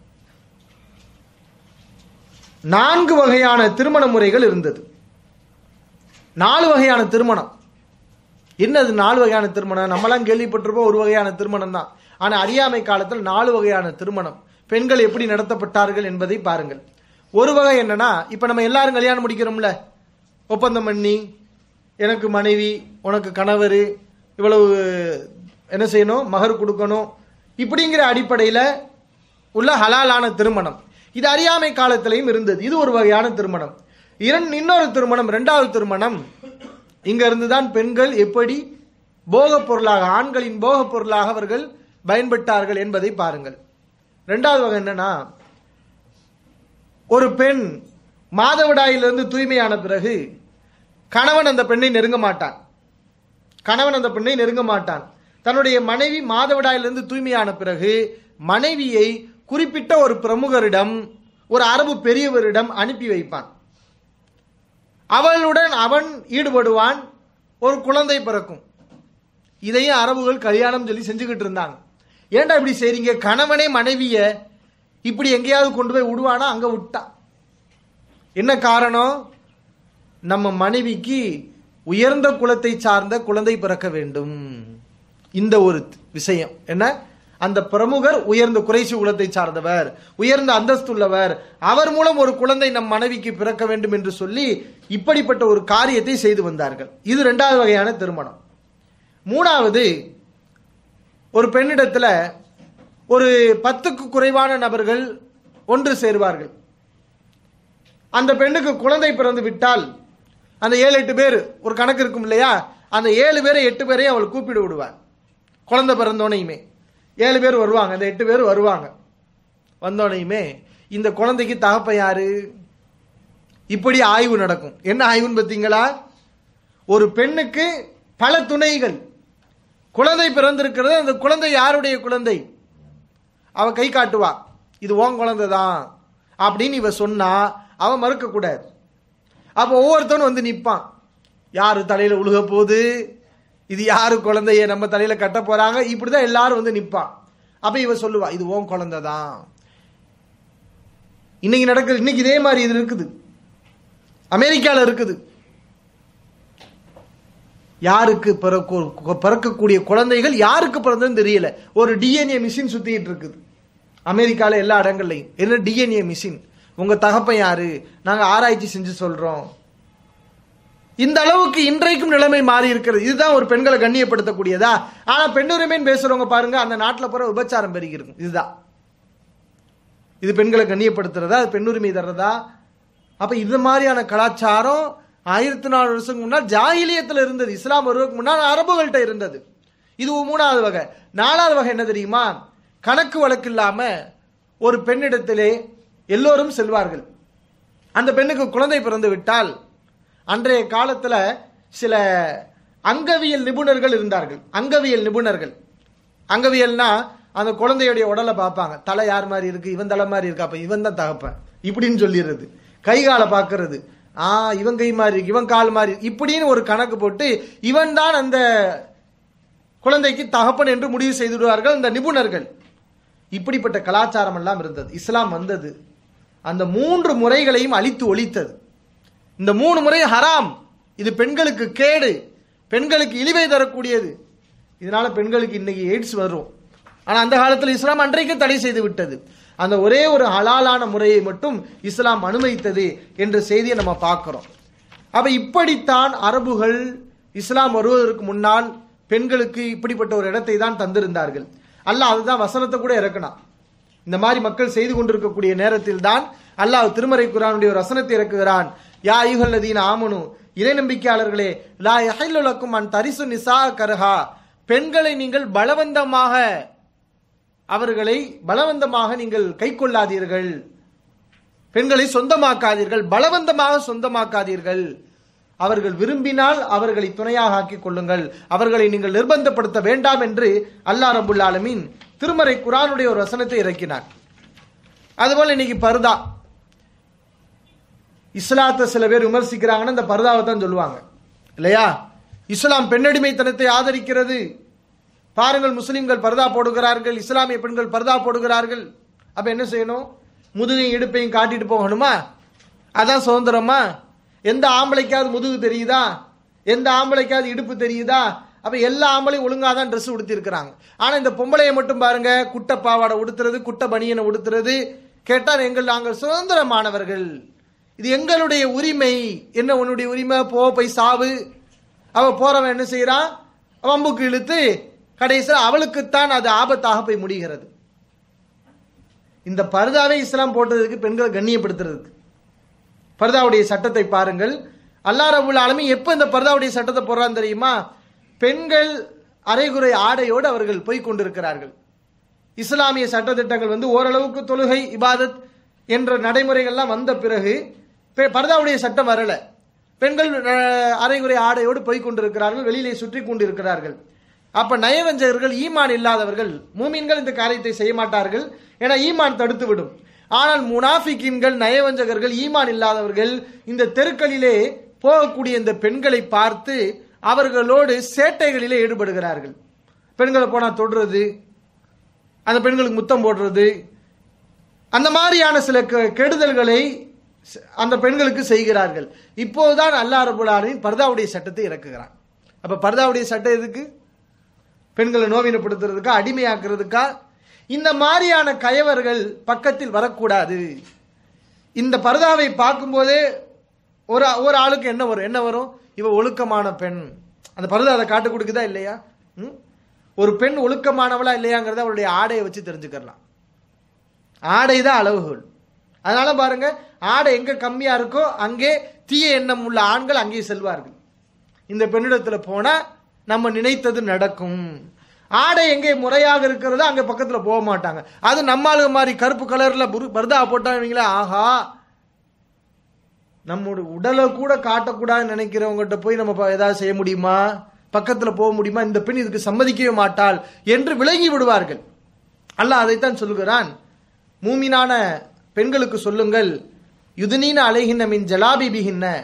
நான்கு வகையான திருமண முறைகள் இருந்தது நாலு வகையான திருமணம் என்னது நாலு வகையான திருமணம் நம்மலாம் கேள்விப்பட்டிருப்போம் ஒரு வகையான திருமணம் தான் ஆனா அறியாமை காலத்தில் நாலு வகையான திருமணம் பெண்கள் எப்படி நடத்தப்பட்டார்கள் என்பதை பாருங்கள் ஒரு வகை என்னன்னா இப்ப நம்ம எல்லாரும் கல்யாணம் முடிக்கிறோம்ல ஒப்பந்தம் பண்ணி எனக்கு மனைவி உனக்கு கணவர் இவ்வளவு என்ன செய்யணும் மகர் கொடுக்கணும் இப்படிங்கிற அடிப்படையில உள்ள ஹலாலான திருமணம் இது அறியாமை காலத்திலையும் இருந்தது இது ஒரு வகையான திருமணம் இரண்டு இன்னொரு திருமணம் இரண்டாவது திருமணம் இங்க இருந்துதான் பெண்கள் எப்படி போகப் பொருளாக ஆண்களின் போகப் பொருளாக அவர்கள் பயன்பட்டார்கள் என்பதை பாருங்கள் இரண்டாவது வகை என்னன்னா ஒரு பெண் மாதவிடாயிலிருந்து தூய்மையான பிறகு கணவன் அந்த பெண்ணை நெருங்க மாட்டான் கணவன் அந்த பெண்ணை நெருங்க மாட்டான் தன்னுடைய மனைவி மாதவிடாயிலிருந்து தூய்மையான பிறகு மனைவியை குறிப்பிட்ட ஒரு பிரமுகரிடம் ஒரு அரபு பெரியவரிடம் அனுப்பி வைப்பான் அவளுடன் அவன் ஈடுபடுவான் ஒரு குழந்தை பிறக்கும் இதையும் அரபுகள் கல்யாணம் சொல்லி செஞ்சுக்கிட்டு இருந்தாங்க ஏன்டா இப்படி செய்றீங்க கணவனே மனைவிய இப்படி எங்கேயாவது கொண்டு போய் விடுவானா அங்க விட்டான் என்ன காரணம் நம்ம மனைவிக்கு உயர்ந்த குலத்தை சார்ந்த குழந்தை பிறக்க வேண்டும் இந்த ஒரு விஷயம் என்ன அந்த பிரமுகர் உயர்ந்த குறைசி குலத்தை சார்ந்தவர் உயர்ந்த அந்தஸ்துள்ளவர் அவர் மூலம் ஒரு குழந்தை நம் மனைவிக்கு பிறக்க வேண்டும் என்று சொல்லி இப்படிப்பட்ட ஒரு காரியத்தை செய்து வந்தார்கள் இது இரண்டாவது வகையான திருமணம் மூணாவது ஒரு பெண்ணிடத்துல ஒரு பத்துக்கு குறைவான நபர்கள் ஒன்று சேருவார்கள் அந்த பெண்ணுக்கு குழந்தை பிறந்து விட்டால் அந்த ஏழு எட்டு பேர் ஒரு கணக்கு இருக்கும் இல்லையா அந்த ஏழு பேரை எட்டு பேரையும் அவள் கூப்பிடு விடுவார் குழந்தை பிறந்தோனையுமே ஏழு பேர் வருவாங்க அந்த எட்டு பேர் வருவாங்க வந்தோனையுமே இந்த குழந்தைக்கு தகப்பன் யாரு இப்படி ஆய்வு நடக்கும் என்ன ஆய்வுன்னு பார்த்தீங்களா ஒரு பெண்ணுக்கு பல துணைகள் குழந்தை பிறந்திருக்கிறது அந்த குழந்தை யாருடைய குழந்தை அவ கை காட்டுவா இது உன் குழந்தை தான் அப்படின்னு இவ சொன்னா அவன் மறுக்க கூடாது அப்போ ஒவ்வொருத்தனும் வந்து நிற்பான் யாரு தலையில உழுக போகுது இது யாரு குழந்தைய நம்ம தலையில கட்ட போறாங்க இப்படிதான் எல்லாரும் வந்து நிப்பான் அப்ப இவ சொல்லுவா இது உன் குழந்தை தான் இன்னைக்கு நடக்குது இன்னைக்கு இதே மாதிரி இது இருக்குது அமெரிக்கால இருக்குது யாருக்கு பிறக்க- பிறக்கக்கூடிய குழந்தைகள் யாருக்கு பிறந்ததுன்னு தெரியல ஒரு டிஎன்ஏ மிஷின் சுத்திட்டு இருக்குது அமெரிக்கால எல்லா இடங்கள்லையும் என்ன டிஎன்ஏ மிஷின் உங்க தகப்பன் யாரு நாங்க ஆராய்ச்சி செஞ்சு சொல்றோம் இந்த அளவுக்கு இன்றைக்கும் நிலைமை மாறி இருக்கிறது இதுதான் ஒரு பெண்களை கண்ணியப்படுத்தக்கூடியதா ஆனா பெண்ணுரிமைன்னு பேசுறவங்க பாருங்க அந்த நாட்டுல பிற விபச்சாரம் பெருகி இருக்கும் இதுதான் இது பெண்களை கண்ணியப்படுத்துறதா அது பெண்ணுரிமை தர்றதா அப்ப இது மாதிரியான கலாச்சாரம் ஆயிரத்தி நாலு வருஷத்துக்கு முன்னால் ஜாகிலியத்தில் இருந்தது இஸ்லாம் வருவதற்கு முன்னால் அரபுகள்கிட்ட இருந்தது இது மூணாவது வகை நாலாவது வகை என்ன தெரியுமா கணக்கு வழக்கு இல்லாம ஒரு பெண்ணிடத்திலே எல்லோரும் செல்வார்கள் அந்த பெண்ணுக்கு குழந்தை பிறந்து விட்டால் அன்றைய காலத்துல சில அங்கவியல் நிபுணர்கள் இருந்தார்கள் அங்கவியல் நிபுணர்கள் அங்கவியல்னா அந்த குழந்தையுடைய உடலை பார்ப்பாங்க தலை யார் மாதிரி இருக்கு இவன் தலை மாதிரி இருக்கு அப்ப இவன் தான் தகப்பன் இப்படின்னு சொல்லிடுறது கை காலை பார்க்கறது ஆ இவன் கை மாதிரி இருக்கு இவன் கால் மாதிரி இருக்கு. இப்படின்னு ஒரு கணக்கு போட்டு இவன் தான் அந்த குழந்தைக்கு தகப்பன் என்று முடிவு செய்து விடுவார்கள் இந்த நிபுணர்கள் இப்படிப்பட்ட கலாச்சாரம் எல்லாம் இருந்தது இஸ்லாம் வந்தது அந்த மூன்று முறைகளையும் அழித்து ஒழித்தது இந்த மூணு முறை ஹராம் இது பெண்களுக்கு கேடு பெண்களுக்கு இழிவை தரக்கூடியது இதனால பெண்களுக்கு இன்னைக்கு எய்ட்ஸ் வரும் ஆனா அந்த காலத்தில் இஸ்லாம் அன்றைக்கு தடை செய்து விட்டது அந்த ஒரே ஒரு ஹலாலான முறையை மட்டும் இஸ்லாம் அனுமதித்தது என்ற செய்தியை நம்ம பார்க்கிறோம் அப்ப இப்படித்தான் அரபுகள் இஸ்லாம் வருவதற்கு முன்னால் பெண்களுக்கு இப்படிப்பட்ட ஒரு இடத்தை தான் தந்திருந்தார்கள் அல்லாஹ் அதுதான் வசனத்தை கூட இறக்கணும் இந்த மாதிரி மக்கள் செய்து கொண்டிருக்கக்கூடிய நேரத்தில் தான் அல்லாஹ் திருமறை குரானுடைய ஒரு வசனத்தை இறக்குகிறான் யா ஐயுகல்லதீன ஆமனு இறை நம்பிக்கையாளர்களே லா யஹில்லுலக்கும் அன் தரிசு நிசா கரஹா பெண்களை நீங்கள் பலவந்தமாக அவர்களை பலவந்தமாக நீங்கள் கை கொள்ளாதீர்கள் பெண்களை சொந்தமாக்காதீர்கள் பலவந்தமாக சொந்தமாக்காதீர்கள் அவர்கள் விரும்பினால் அவர்களை துணையாக ஆக்கிக் கொள்ளுங்கள் அவர்களை நீங்கள் நிர்பந்தப்படுத்த வேண்டாம் என்று அல்லாஹ் ரபுல் ஆலமீன் திருமறை குரானுடைய ஒரு வசனத்தை இறக்கினார் அதுபோல இன்னைக்கு பர்தா இஸ்லாத்தை சில பேர் விமர்சிக்கிறாங்கன்னா இந்த பர்தாவை தான் சொல்லுவாங்க இல்லையா இஸ்லாம் பெண்ணடிமைத்தனத்தை ஆதரிக்கிறது பாருங்கள் முஸ்லிம்கள் பர்தா போடுகிறார்கள் இஸ்லாமிய பெண்கள் பர்தா போடுகிறார்கள் அப்ப என்ன செய்யணும் முதுகையும் இடுப்பையும் காட்டிட்டு போகணுமா அதான் சுதந்திரமா எந்த ஆம்பளைக்காவது முதுகு தெரியுதா எந்த ஆம்பளைக்காவது இடுப்பு தெரியுதா அப்ப எல்லா ஆம்பளையும் ஒழுங்கா தான் ட்ரெஸ் உடுத்தி இருக்கிறாங்க ஆனா இந்த பொம்பளையை மட்டும் பாருங்க குட்டை பாவாடை உடுத்துறது குட்டை பனியனை உடுத்துறது கேட்டால் எங்கள் நாங்கள் சுதந்திரமானவர்கள் இது எங்களுடைய உரிமை என்ன உன்னுடைய உரிமை போ போய் சாவு அவ போறவன் என்ன செய்யறான் வம்புக்கு இழுத்து கடைசியில் அவளுக்குத்தான் அது ஆபத்தாக போய் முடிகிறது இந்த பர்தாவை இஸ்லாம் போட்டதுக்கு பெண்களை கண்ணியப்படுத்துறதுக்கு பர்தாவுடைய சட்டத்தை பாருங்கள் அல்லா ரபுல் ஆலமீன் எப்ப இந்த பர்தாவுடைய சட்டத்தை போடுறான்னு தெரியுமா பெண்கள் அரைகுறை ஆடையோடு அவர்கள் போய் கொண்டிருக்கிறார்கள் இஸ்லாமிய சட்டத்திட்டங்கள் வந்து ஓரளவுக்கு தொழுகை இபாதத் என்ற நடைமுறைகள்லாம் வந்த பிறகு பெ- பர்தாவுடைய சட்டம் வரல பெண்கள் அஹ், அரைகுறை ஆடையோடு போய் கொண்டிருக்கிறார்கள் வெளியிலே சுற்றி கொண்டிருக்கிறார்கள் அப்ப நயவஞ்சகர்கள் ஈமான் இல்லாதவர்கள் மூமின்கள் இந்த காரியத்தை செய்ய மாட்டார்கள் ஏன்னா ஈமான் தடுத்து விடும் ஆனால் முனாஃபிக்கின்கள் நயவஞ்சகர்கள் ஈமான் இல்லாதவர்கள் இந்த தெருக்களிலே போகக்கூடிய இந்த பெண்களை பார்த்து அவர்களோடு சேட்டைகளிலே ஈடுபடுகிறார்கள் பெண்களை போனா தொடுறது அந்த பெண்களுக்கு முத்தம் போடுறது அந்த மாதிரியான சில கெ- கெடுதல்களை ச- அந்த பெண்களுக்கு செய்கிறார்கள் இப்போதுதான் அல்லாஹ் ரபுல் ஆலமீன் பர்தாவுடைய சட்டத்தை இறக்குகிறான் அப்ப பர்தாவுடைய சட்டம் எதுக்கு பெண்களை நோவினப்படுத்துறதுக்கா அடிமையாக்குறதுக்கா இந்த மாதிரியான கயவர்கள் பக்கத்தில் வரக்கூடாது இந்த பர்தாவை பார்க்கும்போதே ஒரு ஒரு ஆளுக்கு என்ன வரும் என்ன வரும் இவ ஒழுக்கமான பெண் அந்த பர்தா அதை காட்டு கொடுக்குதா இல்லையா ம்? ஒரு பெண் ஒழுக்கமானவளா இல்லையாங்கிறத அவளுடைய ஆடையை வச்சு தெரிஞ்சுக்கலாம் ஆடை தான் அளவுகோல் அதனால பாருங்க ஆடை எங்க கம்மியா இருக்கோ அங்கே தீய எண்ணம் உள்ள ஆண்கள் அங்கே செல்வார்கள் இந்த பெண்ணிடத்துல போனா நம்ம நினைத்தது நடக்கும் ஆடை எங்கே முறையாக இருக்கிறதோ அங்க பக்கத்துல போக மாட்டாங்க அது நம்ம ஆளுங்க மாதிரி கருப்பு கலர்ல புரு- பர்தா போட்டாங்களே ஆஹா நம்முடைய உடலை கூட காட்டக்கூடாதுன்னு நினைக்கிறவங்ககிட்ட போய் நம்ம ப- ஏதாவது செய்ய முடியுமா பக்கத்துல போக முடியுமா இந்த பெண் இதுக்கு சம்மதிக்கவே மாட்டாள் என்று விலகி விடுவார்கள் அல்லாஹ் அதைத்தான் சொல்லுகிறான் மூமினான பெண்களுக்கு சொல்லுங்கள் யுதுனீன அலைகின்ன மின் ஜலாபிபிகின்ன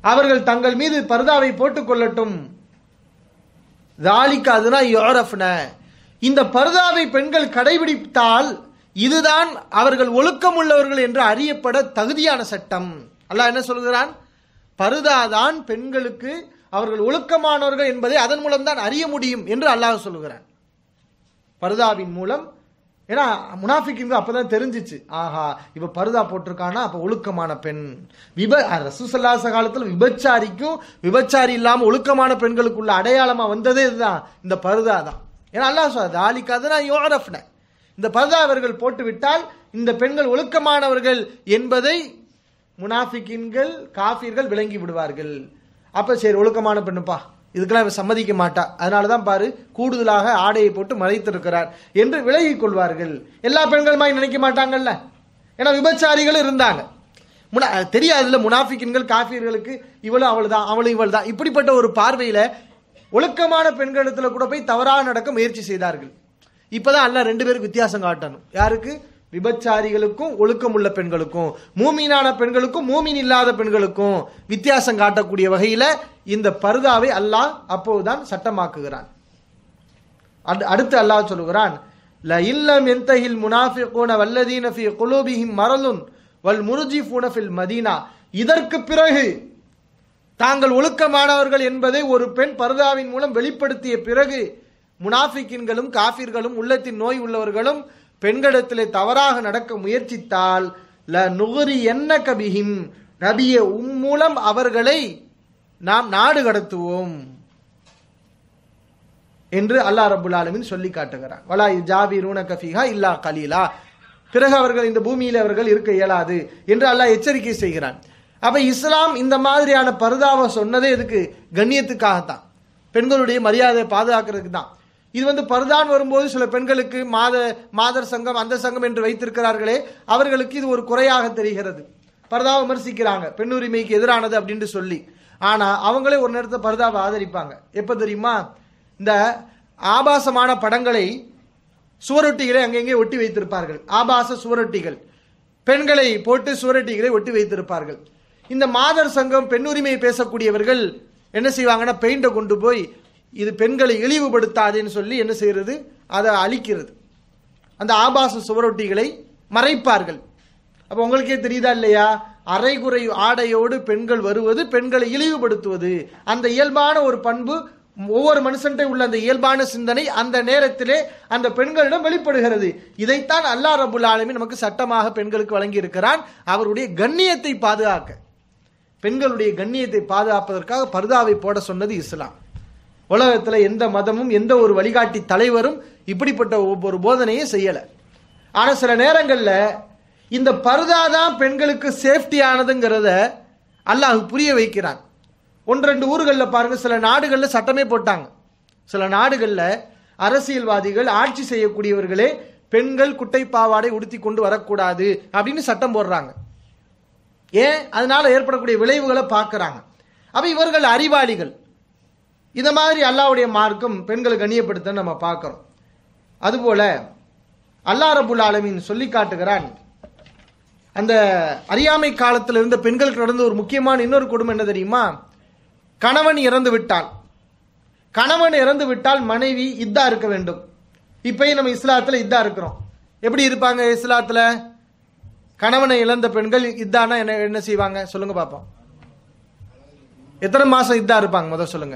அவர்கள் தங்கள் மீது பர்தாவை போட்டுக் கொள்ளட்டும் தாலிக்கு அதுனா யோரஃப்ன இந்த பர்தாவை பெண்கள் கடைபிடித்தால் இதுதான் அவர்கள் ஒழுக்கம் உள்ளவர்கள் என்று அறியப்பட தகுதியான சட்டம் அல்லாஹ் என்ன சொல்கிறான் பருதாதான் பெண்களுக்கு அவர்கள் ஒழுக்கமானவர்கள் என்பதை அதன் மூலம் தான் அறிய முடியும் என்று அல்லாஹ் சொல்கிறான் பருதாவின் மூலம் ஏன்னா முனாஃபிக்கு அப்பதான் தெரிஞ்சிச்சு ஆஹா இவ பருதா போட்டிருக்கானா அப்ப ஒழுக்கமான பெண் விப ரசூசல்லாச காலத்துல விபச்சாரிக்கும் விபச்சாரி இல்லாம ஒழுக்கமான பெண்களுக்குள்ள அடையாளமா வந்ததே இதுதான் இந்த பருதா தான் ஏன்னா அல்லாஹ் சொல்றது ஆலிக்காது நான் யோரஃப்ன இந்த பருதா அவர்கள் போட்டு விட்டால் இந்த பெண்கள் ஒழுக்கமானவர்கள் என்பதை முனாஃபிக்கின்கள் காஃபிர்கள் விளங்கி விடுவார்கள் அப்ப சரி ஒழுக்கமான பெண்ணுப்பா இதுக்கெல்லாம் இவன் சம்மதிக்க மாட்டா அதனால தான் பாரு கூடுதலாக ஆடையை போட்டு மறைத்திருக்கிறார் என்று விலகிக் கொள்வார்கள் எல்லா பெண்களுமாய் நினைக்க மாட்டாங்கல்ல ஏன்னா விபச்சாரிகளும் இருந்தாங்க முனா தெரியாதுல்ல முனாஃபிக்கின்கள் காஃபியர்களுக்கு இவளும் அவள் தான் அவளும் இவள் தான் இப்படிப்பட்ட ஒரு பார்வையில ஒழுக்கமான பெண்களிடத்துல கூட போய் தவறாக நடக்க முயற்சி செய்தார்கள் இப்பதான் அல்ல ரெண்டு பேருக்கு வித்தியாசம் காட்டணும் யாருக்கு விபச்சாரிகளுக்கும் ஒழுக்கம் உள்ள பெண்களுக்கும் மூமீனான பெண்களுக்கும் மூமீன் இல்லாத பெண்களுக்கும் வித்தியாசம் காட்டக்கூடிய வகையில இந்த பருதாவை அல்லாஹ் அப்போதுதான் சட்டமாக்குகிறான் அடு- அடுத்து அல்லாஹ் சொல்லுகிறான் ல இல்லம் எந்தஹில் முனாஃபிகூன வல்லதீன ஃபீ குலூபிஹிம் மரலுன் வல் முர்ஜிஃபூன ஃபில் மதீனா இதற்கு பிறகு தாங்கள் ஒழுக்கமானவர்கள் என்பதை ஒரு பெண் பர்தாவின் மூலம் வெளிப்படுத்திய பிறகு முனாஃபிக்கின்களும் காஃபிர்களும் உள்ளத்தின் நோய் உள்ளவர்களும் பெண்களிடத்திலே தவறாக நடக்க முயற்சித்தால் ல நுகரி என்ன கபிஹிம் நபிய உம் மூலம் அவர்களை நாம் நாடு கடத்துவோம் என்று அல்லாஹ் ரபுல் ஆலமீன் சொல்லி காட்டுகிறார் வலா ஜாபி ரூன கஃபிஹா இல்லா கலீலா பிறகு அவர்கள் இந்த பூமியில் அவர்கள் இருக்க இயலாது என்று அல்லாஹ் எச்சரிக்கை செய்கிறான் அப்ப இஸ்லாம் இந்த மாதிரியான பருதாவை சொன்னதே எதுக்கு கண்ணியத்துக்காகத்தான் பெண்களுடைய மரியாதையை பாதுகாக்கிறதுக்கு தான் இது வந்து பருதான் வரும்போது சில பெண்களுக்கு மாத மாதர் சங்கம் அந்த சங்கம் என்று வைத்திருக்கிறார்களே அவர்களுக்கு இது ஒரு குறையாக தெரிகிறது பரதாவை விமர்சிக்கிறாங்க பெண் உரிமைக்கு எதிரானது அப்படின்னு சொல்லி ஆனா அவங்களே ஒரு நேரத்தில் பரதாவை ஆதரிப்பாங்க எப்ப தெரியுமா இந்த ஆபாசமான படங்களை சுவரொட்டிகளை அங்கங்கே ஒட்டி வைத்திருப்பார்கள் ஆபாச சுவரொட்டிகள் பெண்களை போட்டு சுவரொட்டிகளை ஒட்டி வைத்திருப்பார்கள் இந்த மாதர் சங்கம் பெண் உரிமையை பேசக்கூடியவர்கள் என்ன செய்வாங்கன்னா பெயிண்டை கொண்டு போய் இது பெண்களை இழிவுபடுத்தாதுன்னு சொல்லி என்ன செய்யறது அதை அழிக்கிறது அந்த ஆபாச சுவரொட்டிகளை மறைப்பார்கள் அப்ப உங்களுக்கே தெரியுதா இல்லையா அரைகுறை ஆடையோடு பெண்கள் வருவது பெண்களை இழிவுபடுத்துவது அந்த இயல்பான ஒரு பண்பு ஒவ்வொரு மனுஷன்ட்ட உள்ள அந்த இயல்பான சிந்தனை அந்த நேரத்திலே அந்த பெண்களிடம் வெளிப்படுகிறது இதைத்தான் அல்லாஹ் ரபுல் ஆலமீன் நமக்கு சட்டமாக பெண்களுக்கு வழங்கி இருக்கிறான் அவருடைய கண்ணியத்தை பாதுகாக்க பெண்களுடைய கண்ணியத்தை பாதுகாப்பதற்காக பர்தாவை போட சொன்னது இஸ்லாம் உலகத்துல எந்த மதமும் எந்த ஒரு வழிகாட்டி தலைவரும் இப்படிப்பட்ட ஒவ்வொரு போதனையை செய்யல ஆனா சில நேரங்கள்ல இந்த பர்தா தான் பெண்களுக்கு சேஃப்டி ஆனதுங்கிறத அல்லாஹ் புரிய வைக்கிறான் ஒன்று ரெண்டு ஊர்களில் பாருங்க சில நாடுகளில் சட்டமே போட்டாங்க சில நாடுகளில் அரசியல்வாதிகள் ஆட்சி செய்யக்கூடியவர்களே பெண்கள் குட்டை பாவாடை உடுத்தி கொண்டு வரக்கூடாது அப்படின்னு சட்டம் போடுறாங்க ஏன் அதனால ஏற்படக்கூடிய விளைவுகளை பார்க்கறாங்க அப்ப இவர்கள் அறிவாளிகள் இந்த மாதிரி அல்லாஹ்வுடைய மார்க்கம் பெண்களை கண்ணியப்படுத்த நம்ம பார்க்கிறோம் அதுபோல அல்லாஹ் ரபுல் ஆலமீன் சொல்லி காட்டுகிறான் அந்த அறியாமை காலத்தில் இருந்த பெண்களுக்கு நடந்த ஒரு முக்கியமான இன்னொரு கொடுமை என்ன தெரியுமா கணவன் இறந்து விட்டால் கணவன் இறந்து விட்டால் மனைவி இதா இருக்க வேண்டும் இப்பயும் நம்ம இஸ்லாத்துல இதா இருக்கிறோம் எப்படி இருப்பாங்க இஸ்லாத்துல கணவனை இழந்த பெண்கள் இதானா என்ன என்ன செய்வாங்க சொல்லுங்க பாப்போம் எத்தனை மாசம் இதா இருப்பாங்க முதல் சொல்லுங்க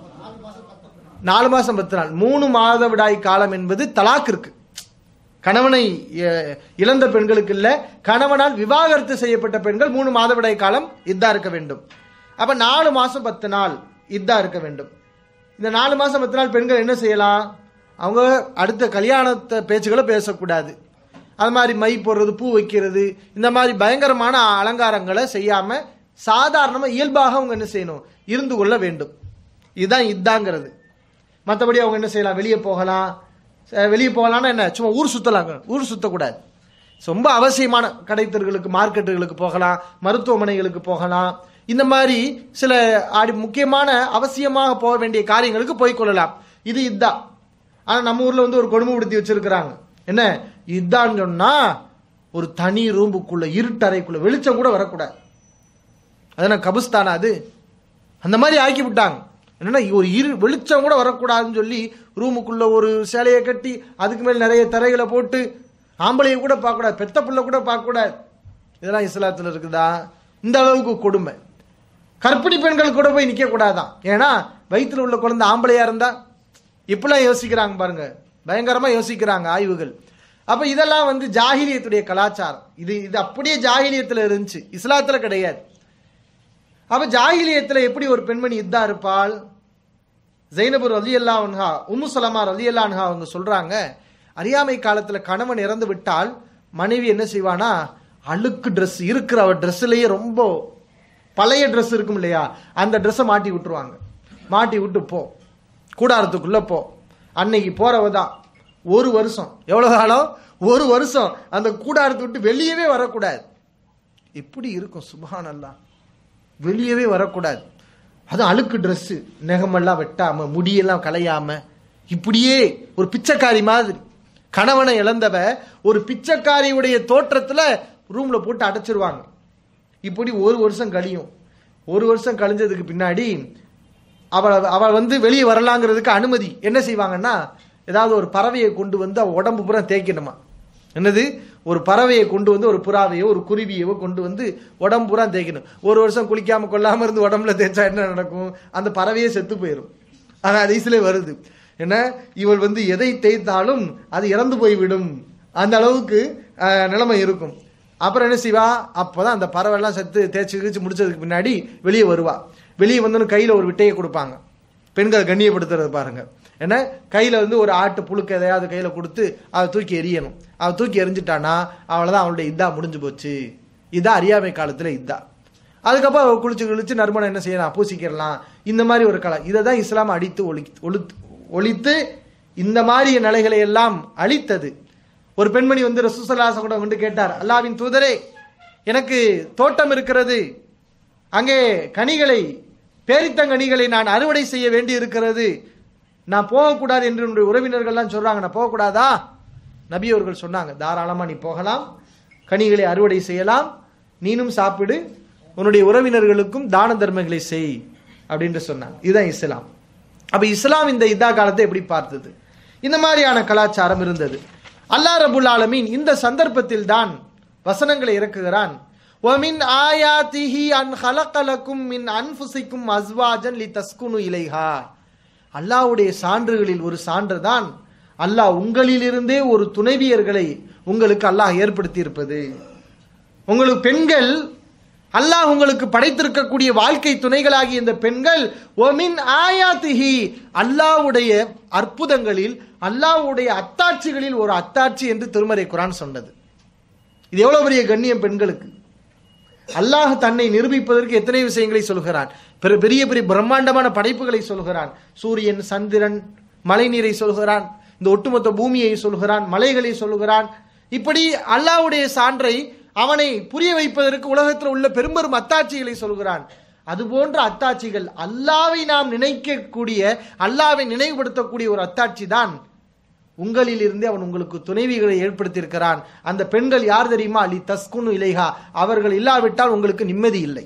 நாலு மாசம் பத்து நாள் மூணு மாதவிடாய் காலம் என்பது தலாக் இருக்கு கணவனை அஹ், இழந்த பெண்களுக்கு இல்ல கணவனால் விவாகரத்து செய்யப்பட்ட பெண்கள் மூணு மாதவிடாய் காலம் இதா இருக்க வேண்டும் அப்ப நாலு மாசம் பத்து நாள் இதா இருக்க வேண்டும் இந்த நாலு மாசம் பத்து நாள் பெண்கள் என்ன செய்யலாம் அவங்க அடுத்த கல்யாணத்தை பேச்சுக்களை பேசக்கூடாது அது மாதிரி மை போடுறது பூ வைக்கிறது இந்த மாதிரி பயங்கரமான அலங்காரங்களை செய்யாம சாதாரணமா இயல்பாக அவங்க என்ன செய்யணும் இருந்து கொள்ள வேண்டும் இதுதான் இதாங்கிறது மற்றபடி அவங்க என்ன செய்யலாம் வெளியே போகலாம் அஹ் வெளியே போகலாம்னா என்ன சும்மா ஊர் சுத்தலாங்க ஊர் சுத்தக்கூடாது ரொம்ப அவசியமான கடைத்தர்களுக்கு மார்க்கெட்டுகளுக்கு போகலாம் மருத்துவமனைகளுக்கு போகலாம் இந்த மாதிரி சில அடி முக்கியமான அவசியமாக போக வேண்டிய காரியங்களுக்கு போய் கொள்ளலாம் இது இதுதான் ஆனா நம்ம ஊர்ல வந்து ஒரு கொடுமைப்படுத்தி வச்சிருக்கிறாங்க என்ன இதுதான் சொன்னா ஒரு தனி ரூமுக்குள்ள இருட்டறைக்குள்ள வெளிச்சம் கூட வரக்கூடாது அதனால் கபுஸ்தானா அது அந்த மாதிரி ஆக்கி விட்டாங்க என்னன்னா ஒரு இரு வெளிச்சம் கூட வரக்கூடாதுன்னு சொல்லி ரூமுக்குள்ள ஒரு சேலையை கட்டி அதுக்கு மேல் நிறைய தரைகளை போட்டு ஆம்பளையை கூட பார்க்கக்கூடாது பெத்த பிள்ளை கூட பார்க்கக்கூடாது இதெல்லாம் இஸ்லாத்தில் இருக்குதா இந்த அளவுக்கு கொடுமை கர்ப்பிணி பெண்கள் கூட போய் நிற்க கூடாதான் ஏன்னா வயிற்றுல உள்ள குழந்தை ஆம்பளையா இருந்தா இப்படிலாம் யோசிக்கிறாங்க பாருங்க பயங்கரமா யோசிக்கிறாங்க ஆய்வுகள் அப்ப இதெல்லாம் வந்து ஜாகிலியத்துடைய கலாச்சாரம் இது இது அப்படியே ஜாகிலியத்துல இருந்துச்சு இஸ்லாத்துல கிடையாது அப்ப ஜாகிலியத்துல எப்படி ஒரு பெண்மணி இதா இருப்பாள் ஜெய்னபுர் அலி அல்லாஹா உம்மு சலமா அலி அல்லான்ஹா அவங்க சொல்றாங்க அறியாமை காலத்துல கணவன் இறந்து விட்டால் மனைவி என்ன செய்வானா அழுக்கு Dress இருக்கிற அவ ட்ரெஸ்லயே ரொம்ப பழைய Dress இருக்கும் இல்லையா அந்த ட்ரெஸ்ஸை மாட்டி விட்டுருவாங்க மாட்டி விட்டு போ கூடாரத்துக்குள்ள போ அன்னைக்கு போறவ தான் ஒரு வருஷம் எவ்வளவு காலம் ஒரு வருஷம் அந்த கூடாரத்தை விட்டு வெளியவே வரக்கூடாது எப்படி இருக்கும் சுபஹானல்லாஹ் வெளியவே வரக்கூடாது அது அழுக்கு ட்ரெஸ்ஸு நெகமெல்லாம் வெட்டாம முடியெல்லாம் கலையாம இப்படியே ஒரு பிச்சைக்காரி மாதிரி கணவனை இழந்தவ ஒரு பிச்சைக்காரியுடைய தோற்றத்துல ரூம்ல போட்டு அடைச்சிருவாங்க இப்படி ஒரு வருஷம் கழியும் ஒரு வருஷம் கழிஞ்சதுக்கு பின்னாடி அவளை அவள் வந்து வெளியே வரலாங்கிறதுக்கு அனுமதி என்ன செய்வாங்கன்னா ஏதாவது ஒரு பறவையை கொண்டு வந்து அவ உடம்பு பூரா தேய்க்கணுமா என்னது ஒரு பறவையை கொண்டு வந்து ஒரு புறாவையோ ஒரு குருவியவோ கொண்டு வந்து உடம்பு பூரா தேய்க்கணும் ஒரு வருஷம் குளிக்காம கொள்ளாம இருந்து உடம்புல தேய்ச்சா என்ன நடக்கும் அந்த பறவையே செத்து போயிடும் ஆனா அதிசலே வருது என்ன இவள் வந்து எதை தேய்த்தாலும் அது இறந்து போய்விடும் அந்த அளவுக்கு அஹ், நிலைமை இருக்கும் அப்புறம் என்ன செய்வா அப்பதான் அந்த பறவை எல்லாம் செத்து தேய்ச்சி கிழிச்சு முடிச்சதுக்கு பின்னாடி வெளியே வருவா வெளியே வந்தோன்னு கையில ஒரு விட்டையை கொடுப்பாங்க பெண்களை கண்ணியப்படுத்துறது பாருங்க என்ன கையில வந்து ஒரு ஆட்டு புழுக்க எதையாவது கையில கொடுத்து அதை தூக்கி எறியணும் அவ தூக்கி எறிஞ்சிட்டானா அவ்வளவுதான் அவளுடைய இதா முடிஞ்சு போச்சு இதா அறியாமை காலத்துல இதா அதுக்கப்புறம் அவ குளிச்சு குளிச்சு நறுமணம் என்ன செய்யலாம் பூசிக்கிறலாம் இந்த மாதிரி ஒரு கலை இதை தான் இஸ்லாம் அடித்து ஒளி ஒழித்து ஒழித்து இந்த மாதிரி நிலைகளை எல்லாம் அழித்தது ஒரு பெண்மணி வந்து ரசூசல்லாச கூட வந்து கேட்டார் அல்லாவின் தூதரே எனக்கு தோட்டம் இருக்கிறது அங்கே கனிகளை பேரித்தங்கனிகளை நான் அறுவடை செய்ய வேண்டி இருக்கிறது நான் போகக்கூடாது என்று என்னுடைய உறவினர்கள்லாம் சொல்றாங்க நான் போகக்கூடாதா நபி அவர்கள் சொன்னாங்க தாராளமா நீ போகலாம் கனிகளை அறுவடை செய்யலாம் நீனும் சாப்பிடு உன்னுடைய உறவினர்களுக்கும் தான தர்மங்களை செய் அப்படின்னு சொன்னாங்க இதுதான் இஸ்லாம் அப்ப இஸ்லாம் இந்த இதா காலத்தை எப்படி பார்த்தது இந்த மாதிரியான கலாச்சாரம் இருந்தது அல்லாஹ் ரபுல் ஆலமீன் இந்த சந்தர்ப்பத்தில் தான் வசனங்களை இறக்குகிறான் وَمِنْ آيَاتِهِ أَنْ خَلَقَ لَكُم مِّنْ أَنفُسِكُمْ أَزْوَاجًا لِتَسْكُنُوا إِلَيْهَا அல்லாஹ்வுடைய சான்றுகளில் ஒரு சான்று தான் அல்லாஹ் உங்களிலிருந்தே ஒரு துணைவியர்களை உங்களுக்கு அல்லாஹ் ஏற்படுத்தி இருப்பது உங்களுக்கு பெண்கள் அல்லாஹ் உங்களுக்கு படைத்திருக்கக்கூடிய வாழ்க்கை துணைகளாகிய இந்த பெண்கள் ஒமின் ஆயாத்திஹி அல்லாஹ்வுடைய அற்புதங்களில் அல்லாஹ்வுடைய அத்தாட்சிகளில் ஒரு அத்தாட்சி என்று திருமறை குரான் சொன்னது இது எவ்வளவு பெரிய கண்ணியம் பெண்களுக்கு அல்லாஹ் தன்னை நிரூபிப்பதற்கு எத்தனை விஷயங்களை சொல்கிறான் பெரு- பெரிய பெரிய பிரம்மாண்டமான படைப்புகளை சொல்கிறான் சூரியன் சந்திரன் மழை நீரை சொல்கிறான் இந்த ஒட்டுமொத்த பூமியை சொல்கிறான் மலைகளை சொல்கிறான் இப்படி அல்லாஹ்வுடைய சான்றை அவனை புரிய வைப்பதற்கு உலகத்தில் உள்ள பெரும்பெரும் அத்தாட்சிகளை சொல்கிறான் அதுபோன்ற அத்தாட்சிகள் அல்லாவை நாம் நினைக்கக்கூடிய அல்லாவை நினைவுபடுத்தக்கூடிய ஒரு அத்தாட்சி தான் உங்களில் இருந்தே அவன் உங்களுக்கு துணைவிகளை ஏற்படுத்தியிருக்கிறான் அந்த பெண்கள் யார் தெரியுமா அலி தஸ்குனு இலைஹா அவர்கள் இல்லாவிட்டால் உங்களுக்கு நிம்மதி இல்லை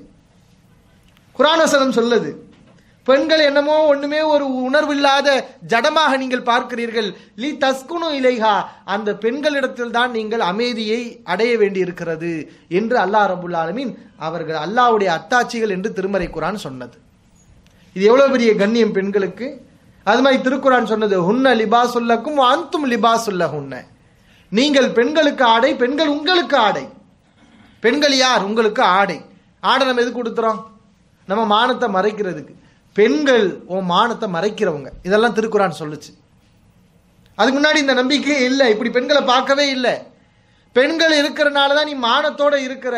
குரானசனம் சொல்லுது பெண்கள் என்னமோ ஒண்ணுமே ஒரு உணர்வு இல்லாத ஜடமாக நீங்கள் பார்க்கிறீர்கள் லி தஸ்குனு இலைஹா அந்த பெண்களிடத்தில் தான் நீங்கள் அமைதியை அடைய வேண்டி இருக்கிறது என்று அல்லாஹ் ரபுல் ஆலமீன் அவர்கள் அல்லாஹ்வுடைய அத்தாட்சிகள் என்று திருமறை குரான் சொன்னது இது எவ்வளவு பெரிய கண்ணியம் பெண்களுக்கு அது மாதிரி திருக்குறான் சொன்னது ஹுன்ன லிபாசுல்லக்கும் அந்தும் லிபாசுல்ல ஹுன்ன நீங்கள் பெண்களுக்கு ஆடை பெண்கள் உங்களுக்கு ஆடை பெண்கள் யார் உங்களுக்கு ஆடை ஆடை நம்ம எதுக்கு கொடுத்துறோம் நம்ம மானத்தை மறைக்கிறதுக்கு பெண்கள் உன் மானத்தை மறைக்கிறவங்க இதெல்லாம் திருக்குறான் சொல்லுச்சு அதுக்கு முன்னாடி இந்த நம்பிக்கையே இல்லை இப்படி பெண்களை பார்க்கவே இல்லை பெண்கள் இருக்கிறனால தான் நீ மானத்தோட இருக்கிற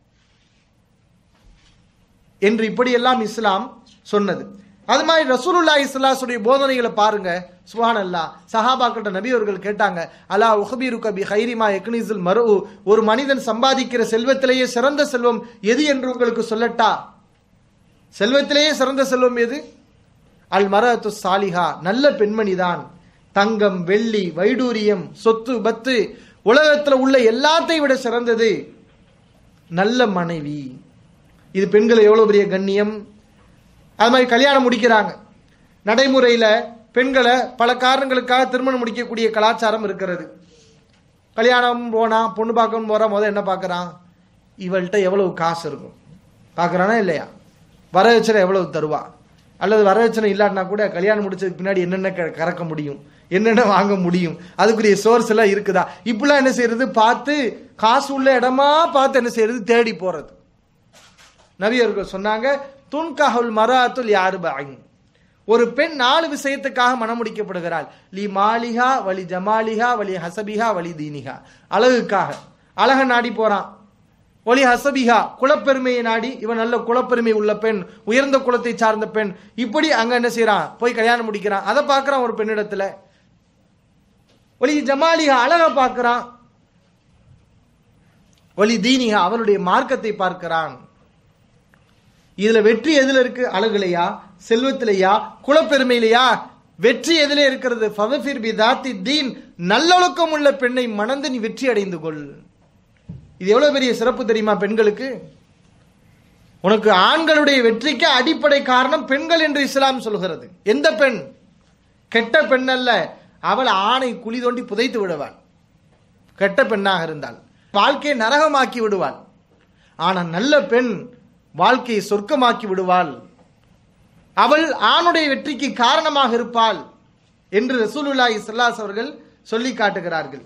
என்று இப்படியெல்லாம் இஸ்லாம் சொன்னது அது மாதிரி ரசூலுல்லா இஸ்லாசுடைய போதனைகளை பாருங்க சுபான் அல்லா சஹாபாக்கிட்ட நபி அவர்கள் கேட்டாங்க அலா உஹபீரு கபி ஹைரிமா எக்னிசில் மரு ஒரு மனிதன் சம்பாதிக்கிற செல்வத்திலேயே சிறந்த செல்வம் எது என்று உங்களுக்கு சொல்லட்டா செல்வத்திலேயே சிறந்த செல்வம் எது அல் மரத்து சாலிஹா நல்ல பெண்மணிதான் தங்கம் வெள்ளி வைடூரியம் சொத்து பத்து உலகத்துல உள்ள எல்லாத்தையும் விட சிறந்தது நல்ல மனைவி இது பெண்கள் எவ்வளவு பெரிய கண்ணியம் அது மாதிரி கல்யாணம் முடிக்கிறாங்க நடைமுறையில பெண்களை பல காரணங்களுக்காக திருமணம் முடிக்கக்கூடிய கலாச்சாரம் இருக்கிறது கல்யாணம் போனா பொண்ணு பார்க்கணும் போறா முதல் என்ன பார்க்கறான் இவள்கிட்ட எவ்வளவு காசு இருக்கும் பார்க்கறானா இல்லையா வரதட்சணை எவ்வளவு தருவா அல்லது வரதட்சணை இல்லாட்டினா கூட கல்யாணம் முடிச்சதுக்கு பின்னாடி என்னென்ன க- கறக்க முடியும் என்னென்ன வாங்க முடியும் அதுக்குரிய சோர்ஸ் எல்லாம் இருக்குதா இப்படிலாம் என்ன செய்யறது பார்த்து காசு உள்ள இடமா பார்த்து என்ன செய்யறது தேடி போறது நபி அவர்கள் சொன்னாங்க துன்கஹுல் மராத்துல் யாரு பாயின் ஒரு பெண் நாலு விஷயத்துக்காக மனம் முடிக்கப்படுகிறாள் லி மாலிஹா வலி ஜமாலிஹா வலி ஹசபிஹா வலி தீனிஹா அழகுக்காக அழக நாடி போறான் ஒலி ஹசபிஹா குலப்பெருமையை நாடி இவன் நல்ல குலப்பெருமை உள்ள பெண் உயர்ந்த குலத்தை சார்ந்த பெண் இப்படி அங்க என்ன செய்றான் போய் கல்யாணம் முடிக்கிறான் அதை பார்க்கறான் ஒரு பெண்ணிடத்துல ஒலி ஜமாலிஹா அழக பார்க்கறான் ஒலி தீனிஹா அவனுடைய மார்க்கத்தை பார்க்கிறான் இதுல வெற்றி எதுல இருக்கு அழகுலையா செல்வத்திலையா குலப்பெருமையிலையா வெற்றி எதிலே இருக்கிறது ஃபதஃபிர் பி தாத்தி தீன் நல்லொழுக்கம் உள்ள பெண்ணை மணந்து நீ வெற்றி அடைந்து கொள் இது எவ்வளவு பெரிய சிறப்பு தெரியுமா பெண்களுக்கு உனக்கு ஆண்களுடைய வெற்றிக்கு அடிப்படை காரணம் பெண்கள் என்று இஸ்லாம் சொல்கிறது எந்த பெண் கெட்ட பெண் அல்ல அவள் ஆணை குழி தோண்டி புதைத்து விடுவாள் கெட்ட பெண்ணாக இருந்தால் வாழ்க்கையை நரகமாக்கி விடுவாள் ஆனா நல்ல பெண் வாழ்க்கையை சொர்க்கமாக்கி விடுவாள் அவள் ஆணுடைய வெற்றிக்கு காரணமாக இருப்பாள் என்று ரசூலுல்லாஹி ஸல்லல்லாஹு அவர்கள் சொல்லி காட்டுகிறார்கள்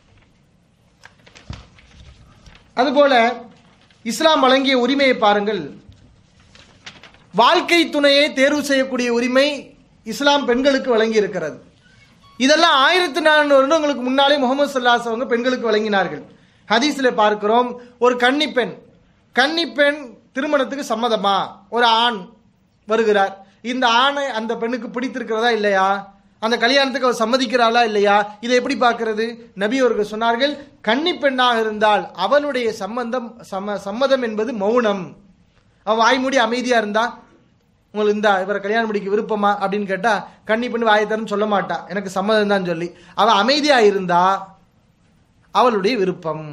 அதுபோல இஸ்லாம் வழங்கிய உரிமையை பாருங்கள் வாழ்க்கை துணையை தேர்வு செய்யக்கூடிய உரிமை இஸ்லாம் பெண்களுக்கு வழங்கி இருக்கிறது இதெல்லாம் ஆயிரத்தி நானூறு வருடங்களுக்கு முன்னாலே முகமது சல்லாஸ் அவங்க பெண்களுக்கு வழங்கினார்கள் ஹதீஸ்ல பார்க்கிறோம் ஒரு கன்னி பெண் கன்னி பெண் திருமணத்துக்கு சம்மதமா ஒரு ஆண் வருகிறார் இந்த ஆணை அந்த பெண்ணுக்கு பிடித்திருக்கிறதா இல்லையா அந்த கல்யாணத்துக்கு அவர் சம்மதிக்கிறாளா இல்லையா இதை எப்படி பார்க்கிறது நபி அவர்கள் சொன்னார்கள் கன்னி பெண்ணாக இருந்தால் அவனுடைய சம்பந்தம் சம்ம சம்மதம் என்பது மௌனம் அவ வாய் மூடி அமைதியா இருந்தா உங்களுக்கு இந்த இவரை கல்யாணம் முடிக்க விருப்பமா அப்படின்னு கேட்டா கன்னி பெண் வாயை தரன்னு சொல்ல மாட்டா எனக்கு சம்மதம் தான் சொல்லி அவ அமைதியா இருந்தா அவளுடைய விருப்பம்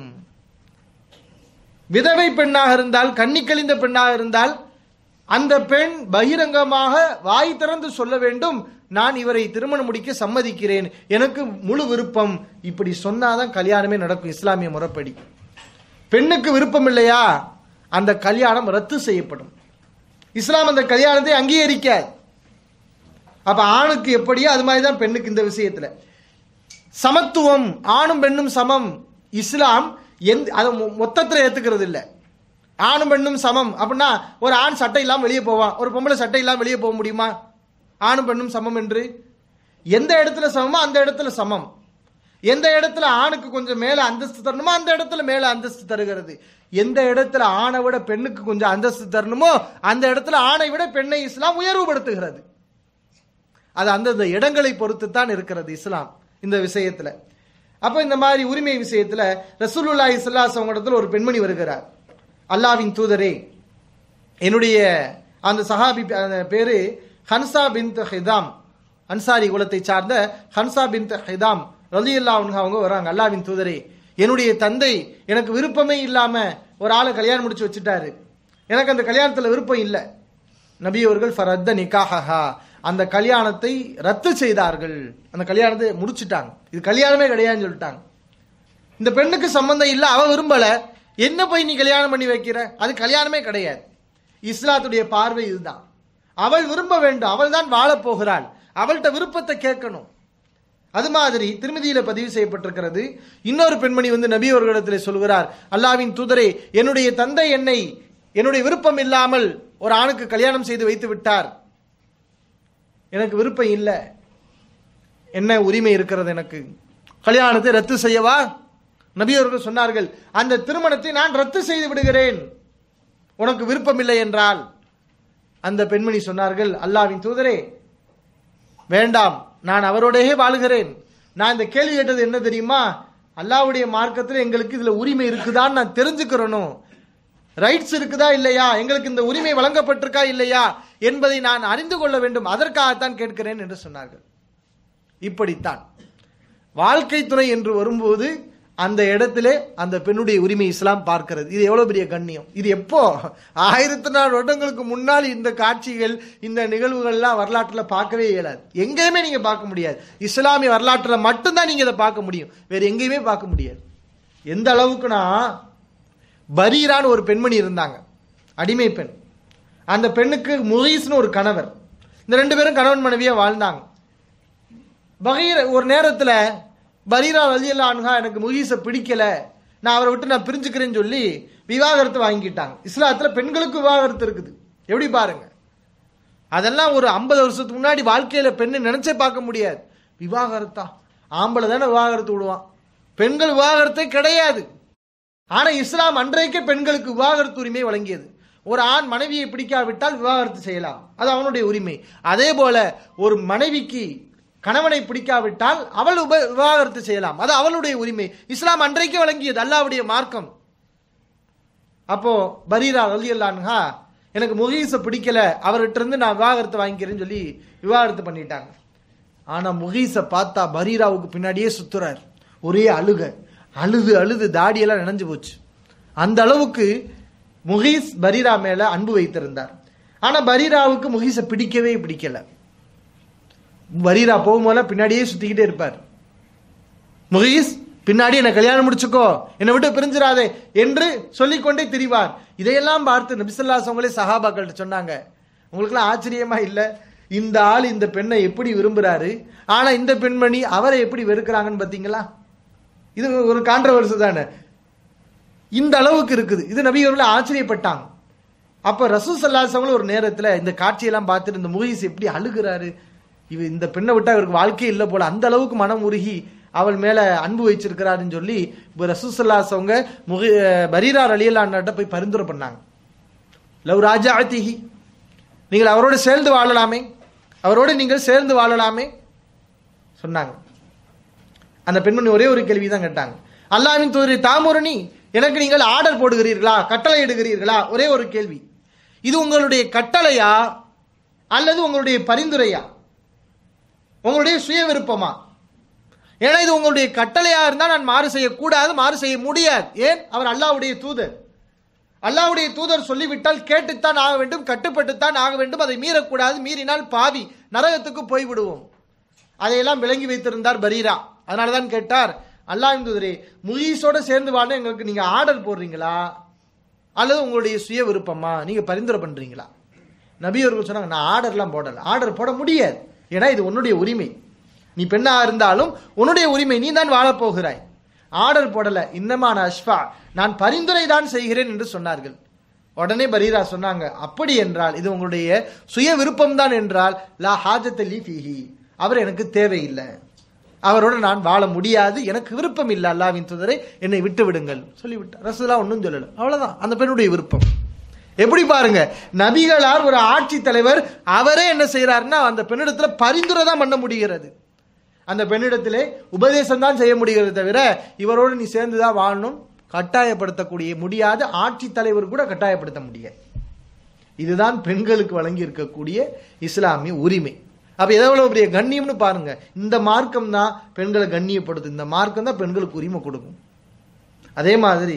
விதவை பெண்ணாக இருந்தால் கன்னி கழிந்த பெண்ணாக இருந்தால் அந்த பெண் பகிரங்கமாக வாய் திறந்து சொல்ல வேண்டும் நான் இவரை திருமணம் முடிக்க சம்மதிக்கிறேன் எனக்கு முழு விருப்பம் இப்படி சொன்னாதான் கல்யாணமே நடக்கும் இஸ்லாமிய முறைப்படி பெண்ணுக்கு விருப்பம் இல்லையா அந்த கல்யாணம் ரத்து செய்யப்படும் இஸ்லாம் அந்த கல்யாணத்தை அங்கீகரிக்காது அப்ப ஆணுக்கு எப்படியோ அது மாதிரி தான் பெண்ணுக்கு இந்த விஷயத்துல சமத்துவம் ஆணும் பெண்ணும் சமம் இஸ்லாம் எந்த அதை மொ- மொத்தத்துல ஏத்துக்கிறது இல்ல ஆணும் பெண்ணும் சமம் அப்படின்னா ஒரு ஆண் சட்டை இல்லாம வெளியே போவான் ஒரு பொம்பளை சட்டை இல்லாம வெளியே போக முடியுமா ஆணும் பெண்ணும் சமம் என்று எந்த இடத்துல சமமோ அந்த இடத்துல சமம் எந்த இடத்துல ஆணுக்கு கொஞ்சம் மேல அந்தஸ்து தரணுமோ அந்த இடத்துல மேல அந்தஸ்து தருகிறது எந்த இடத்துல ஆணை விட பெண்ணுக்கு கொஞ்சம் அந்தஸ்து தரணுமோ அந்த இடத்துல ஆணை விட பெண்ணை இஸ்லாம் உயர்வுபடுத்துகிறது அது அந்தந்த இடங்களை பொறுத்து தான் இருக்கிறது இஸ்லாம் இந்த விஷயத்துல அப்ப இந்த மாதிரி உரிமை விஷயத்துல ரசூலுல்லாஹி ஸல்லல்லாஹு அலைஹி வஸல்லம் இடத்துல ஒரு பெண்மணி வருகிறார் அல்லாவின் தூதரே என்னுடைய அந்த சஹாபி பே- அந்த பேரு ஹன்சா பின் ஹிதாம் அன்சாரி குலத்தை சார்ந்த ஹன்சா பின் ஹிதாம் ரலியல்லா அவங்க வராங்க அல்லாவின் தூதரே என்னுடைய தந்தை எனக்கு விருப்பமே இல்லாம ஒரு ஆளை கல்யாணம் முடிச்சு வச்சுட்டாரு எனக்கு அந்த கல்யாணத்துல விருப்பம் இல்லை நபி அவர்கள் ஃபரத்த நிக்காஹா அந்த கல்யாணத்தை ரத்து செய்தார்கள் அந்த கல்யாணத்தை முடிச்சிட்டாங்க இது கல்யாணமே கிடையாதுன்னு சொல்லிட்டாங்க இந்த பெண்ணுக்கு சம்பந்தம் இல்ல அவ விரும்பல என்ன போய் நீ கல்யாணம் பண்ணி வைக்கிற அது கல்யாணமே கிடையாது இஸ்லாத்துடைய பார்வை இதுதான் அவள் விரும்ப வேண்டும் அவள் தான் வாழப் போகிறாள் அவள்கிட்ட விருப்பத்தை கேட்கணும் அது மாதிரி திருமதியில பதிவு செய்யப்பட்டிருக்கிறது இன்னொரு பெண்மணி வந்து நபி அவர்களிடத்தில் சொல்கிறார் அல்லாவின் தூதரே என்னுடைய தந்தை என்னை என்னுடைய விருப்பம் இல்லாமல் ஒரு ஆணுக்கு கல்யாணம் செய்து வைத்து விட்டார் எனக்கு விருப்பம் இல்லை என்ன உரிமை இருக்கிறது எனக்கு கல்யாணத்தை ரத்து செய்யவா நபி அவர்கள் சொன்னார்கள் அந்த திருமணத்தை நான் ரத்து செய்து விடுகிறேன் உனக்கு விருப்பம் இல்லை என்றால் அந்த பெண்மணி சொன்னார்கள் அல்லாவின் தூதரே வேண்டாம் நான் அவரோடயே வாழுகிறேன் நான் இந்த கேள்வி கேட்டது என்ன தெரியுமா அல்லாவுடைய மார்க்கத்தில் எங்களுக்கு இதுல உரிமை இருக்குதான்னு நான் தெரிஞ்சுக்கிறணும் ரைட்ஸ் இருக்குதா இல்லையா எங்களுக்கு இந்த உரிமை வழங்கப்பட்டிருக்கா இல்லையா என்பதை நான் அறிந்து கொள்ள வேண்டும் அதற்காகத்தான் கேட்கிறேன் என்று சொன்னார்கள் இப்படித்தான் வாழ்க்கை துணை என்று வரும்போது அந்த இடத்துல அந்த பெண்ணுடைய உரிமை இஸ்லாம் பார்க்கிறது இது எவ்வளவு பெரிய கண்ணியம் இது எப்போ ஆயிரத்தி நாலு வருடங்களுக்கு முன்னால் இந்த காட்சிகள் இந்த நிகழ்வுகள்லாம் வரலாற்றுல பார்க்கவே இயலாது எங்கேயுமே நீங்க பார்க்க முடியாது இஸ்லாமிய வரலாற்றுல மட்டும்தான் நீங்க இதை பார்க்க முடியும் வேற எங்கேயுமே பார்க்க முடியாது எந்த அளவுக்குனா பரீரான்னு ஒரு பெண்மணி இருந்தாங்க அடிமை பெண் அந்த பெண்ணுக்கு முகீஸ்னு ஒரு கணவர் இந்த ரெண்டு பேரும் கணவன் மனைவியா வாழ்ந்தாங்க பகீர ஒரு நேரத்தில் பரீரா ரலியல்லா அன்ஹா எனக்கு முகீஸை பிடிக்கல நான் அவரை விட்டு நான் பிரிஞ்சுக்கிறேன்னு சொல்லி விவாகரத்து வாங்கிட்டாங்க இஸ்லாத்துல பெண்களுக்கு விவாகரத்து இருக்குது எப்படி பாருங்க அதெல்லாம் ஒரு ஐம்பது வருஷத்துக்கு முன்னாடி வாழ்க்கையில பெண்ணு நினைச்சே பார்க்க முடியாது விவாகரத்தா ஆம்பளை தானே விவாகரத்து விடுவான் பெண்கள் விவாகரத்தே கிடையாது ஆனா இஸ்லாம் அன்றைக்கே பெண்களுக்கு விவாகரத்து உரிமை வழங்கியது ஒரு ஆண் மனைவியை பிடிக்காவிட்டால் விவாகரத்து செய்யலாம் அது அவனுடைய உரிமை அதே போல ஒரு மனைவிக்கு கணவனை பிடிக்காவிட்டால் அவள் உப விவாகரத்து செய்யலாம் அது அவளுடைய உரிமை இஸ்லாம் அன்றைக்கே வழங்கியது அல்லாவுடைய மார்க்கம் அப்போ பரீரா ரலியல்லான்ஹா எனக்கு முகீஸை பிடிக்கல அவர்கிட்ட இருந்து நான் விவாகரத்து வாங்கிக்கிறேன்னு சொல்லி விவாகரத்து பண்ணிட்டாங்க ஆனா முகீஸை பார்த்தா பரீராவுக்கு பின்னாடியே சுத்துறார் ஒரே அழுக அழுது அழுது தாடியெல்லாம் நினைஞ்சு போச்சு அந்த அளவுக்கு முகீஸ் பரீரா மேல அன்பு வைத்திருந்தார் ஆனா பரீராவுக்கு முகீஸை பிடிக்கவே பிடிக்கல பரீரா போகும்போதெல்லாம் பின்னாடியே சுத்திக்கிட்டே இருப்பார் முகீஸ் பின்னாடி என்ன கல்யாணம் முடிச்சுக்கோ என்னை விட்டு பிரிஞ்சிராதே என்று சொல்லிக்கொண்டே திரிவார் இதையெல்லாம் பார்த்து நபிசல்லாஸ் அவங்களே சஹாபாக்கள்கிட்ட சொன்னாங்க உங்களுக்குலாம் ஆச்சரியமா இல்ல இந்த ஆள் இந்த பெண்ணை எப்படி விரும்புறாரு ஆனா இந்த பெண்மணி அவரை எப்படி வெறுக்கிறாங்கன்னு பாத்தீங்களா இது ஒரு கான்ட்ரவர்சி தானே இந்த அளவுக்கு இருக்குது இது நபி அவர்கள் ஆச்சரியப்பட்டாங்க அப்ப ரசூல் சல்லாஸ் அவங்களும் ஒரு நேரத்துல இந்த காட்சியெல்லாம் பார்த்துட்டு இந்த முகீஸ் எப்படி அழுகிறாரு இவ இந்த பெண்ணை விட்டா இவருக்கு வாழ்க்கையே இல்லை போல அந்த அளவுக்கு மனம் உருகி அவள் மேல அன்பு வச்சிருக்கிறாருன்னு சொல்லி இப்போ ரசூசல்லாஸ் அவங்க முகி பரீரார் அலியல்லான்ட்ட போய் பரிந்துரை பண்ணாங்க லவ் ராஜா ஆத்திஹி நீங்கள் அவரோடு சேர்ந்து வாழலாமே அவரோடு நீங்கள் சேர்ந்து வாழலாமே சொன்னாங்க அந்த பெண்மணி ஒரே ஒரு கேள்வி தான் கேட்டாங்க அல்லாவின் தூதரை தாமுரணி எனக்கு நீங்கள் ஆர்டர் போடுகிறீர்களா கட்டளை இடுகிறீர்களா ஒரே ஒரு கேள்வி இது உங்களுடைய கட்டளையா அல்லது உங்களுடைய பரிந்துரையா உங்களுடைய சுய விருப்பமா ஏன்னா இது உங்களுடைய கட்டளையா இருந்தா நான் மாறு செய்யக்கூடாது மாறு செய்ய முடியாது ஏன் அவர் அல்லாவுடைய தூதர் அல்லாவுடைய தூதர் சொல்லிவிட்டால் கேட்டுத்தான் ஆக வேண்டும் கட்டுப்பட்டுத்தான் ஆக வேண்டும் அதை மீறக்கூடாது மீறினால் பாவி நரகத்துக்கு போய்விடுவோம் அதையெல்லாம் விளங்கி வைத்திருந்தார் பரீரா அதனாலதான் கேட்டார் அல்லாஹ் தூதரே முகீஸோட சேர்ந்து வாழ எங்களுக்கு நீங்க ஆர்டர் போடுறீங்களா அல்லது உங்களுடைய சுய விருப்பமா நீங்க பரிந்துரை பண்றீங்களா நபி அவர்கள் சொன்னாங்க நான் ஆர்டர்லாம் போடல ஆர்டர் போட முடியாது ஏன்னா இது உன்னுடைய உரிமை நீ பெண்ணா இருந்தாலும் உன்னுடைய உரிமை நீ தான் வாழப் போகிறாய் ஆர்டர் போடல இன்னமான அஷ்பா நான் பரிந்துரை தான் செய்கிறேன் என்று சொன்னார்கள் உடனே பரீரா சொன்னாங்க அப்படி என்றால் இது உங்களுடைய சுய விருப்பம் தான் என்றால் லா ஹாஜத்தலி ஃபீஹி அவர் எனக்கு தேவையில்லை அவரோட நான் வாழ முடியாது எனக்கு விருப்பம் இல்லை அல்லாவின் தூதரை என்னை விட்டு விடுங்கள் சொல்லிவிட்டார் ரசூலா ஒன்றும் சொல்லல அவ்வளவுதான் அந்த பெண்ணுடைய விருப்பம் எப்படி பாருங்க நபிகளார் ஒரு ஆட்சி தலைவர் அவரே என்ன செய்யறாருன்னா அந்த பெண்ணிடத்துல பரிந்துரை தான் பண்ண முடிகிறது அந்த பெண்ணிடத்திலே உபதேசம் தான் செய்ய முடிகிறது தவிர இவரோடு நீ சேர்ந்து தான் வாழணும் கட்டாயப்படுத்தக்கூடிய முடியாத ஆட்சி தலைவர் கூட கட்டாயப்படுத்த முடியாது இதுதான் பெண்களுக்கு வழங்கி இருக்கக்கூடிய இஸ்லாமிய உரிமை அப்ப எவ்வளவு பெரிய கண்ணியம்னு பாருங்க இந்த மார்க்கம் தான் பெண்களை கண்ணியப்படுத்து இந்த மார்க்கம் தான் பெண்களுக்கு உரிமை கொடுக்கும் அதே மாதிரி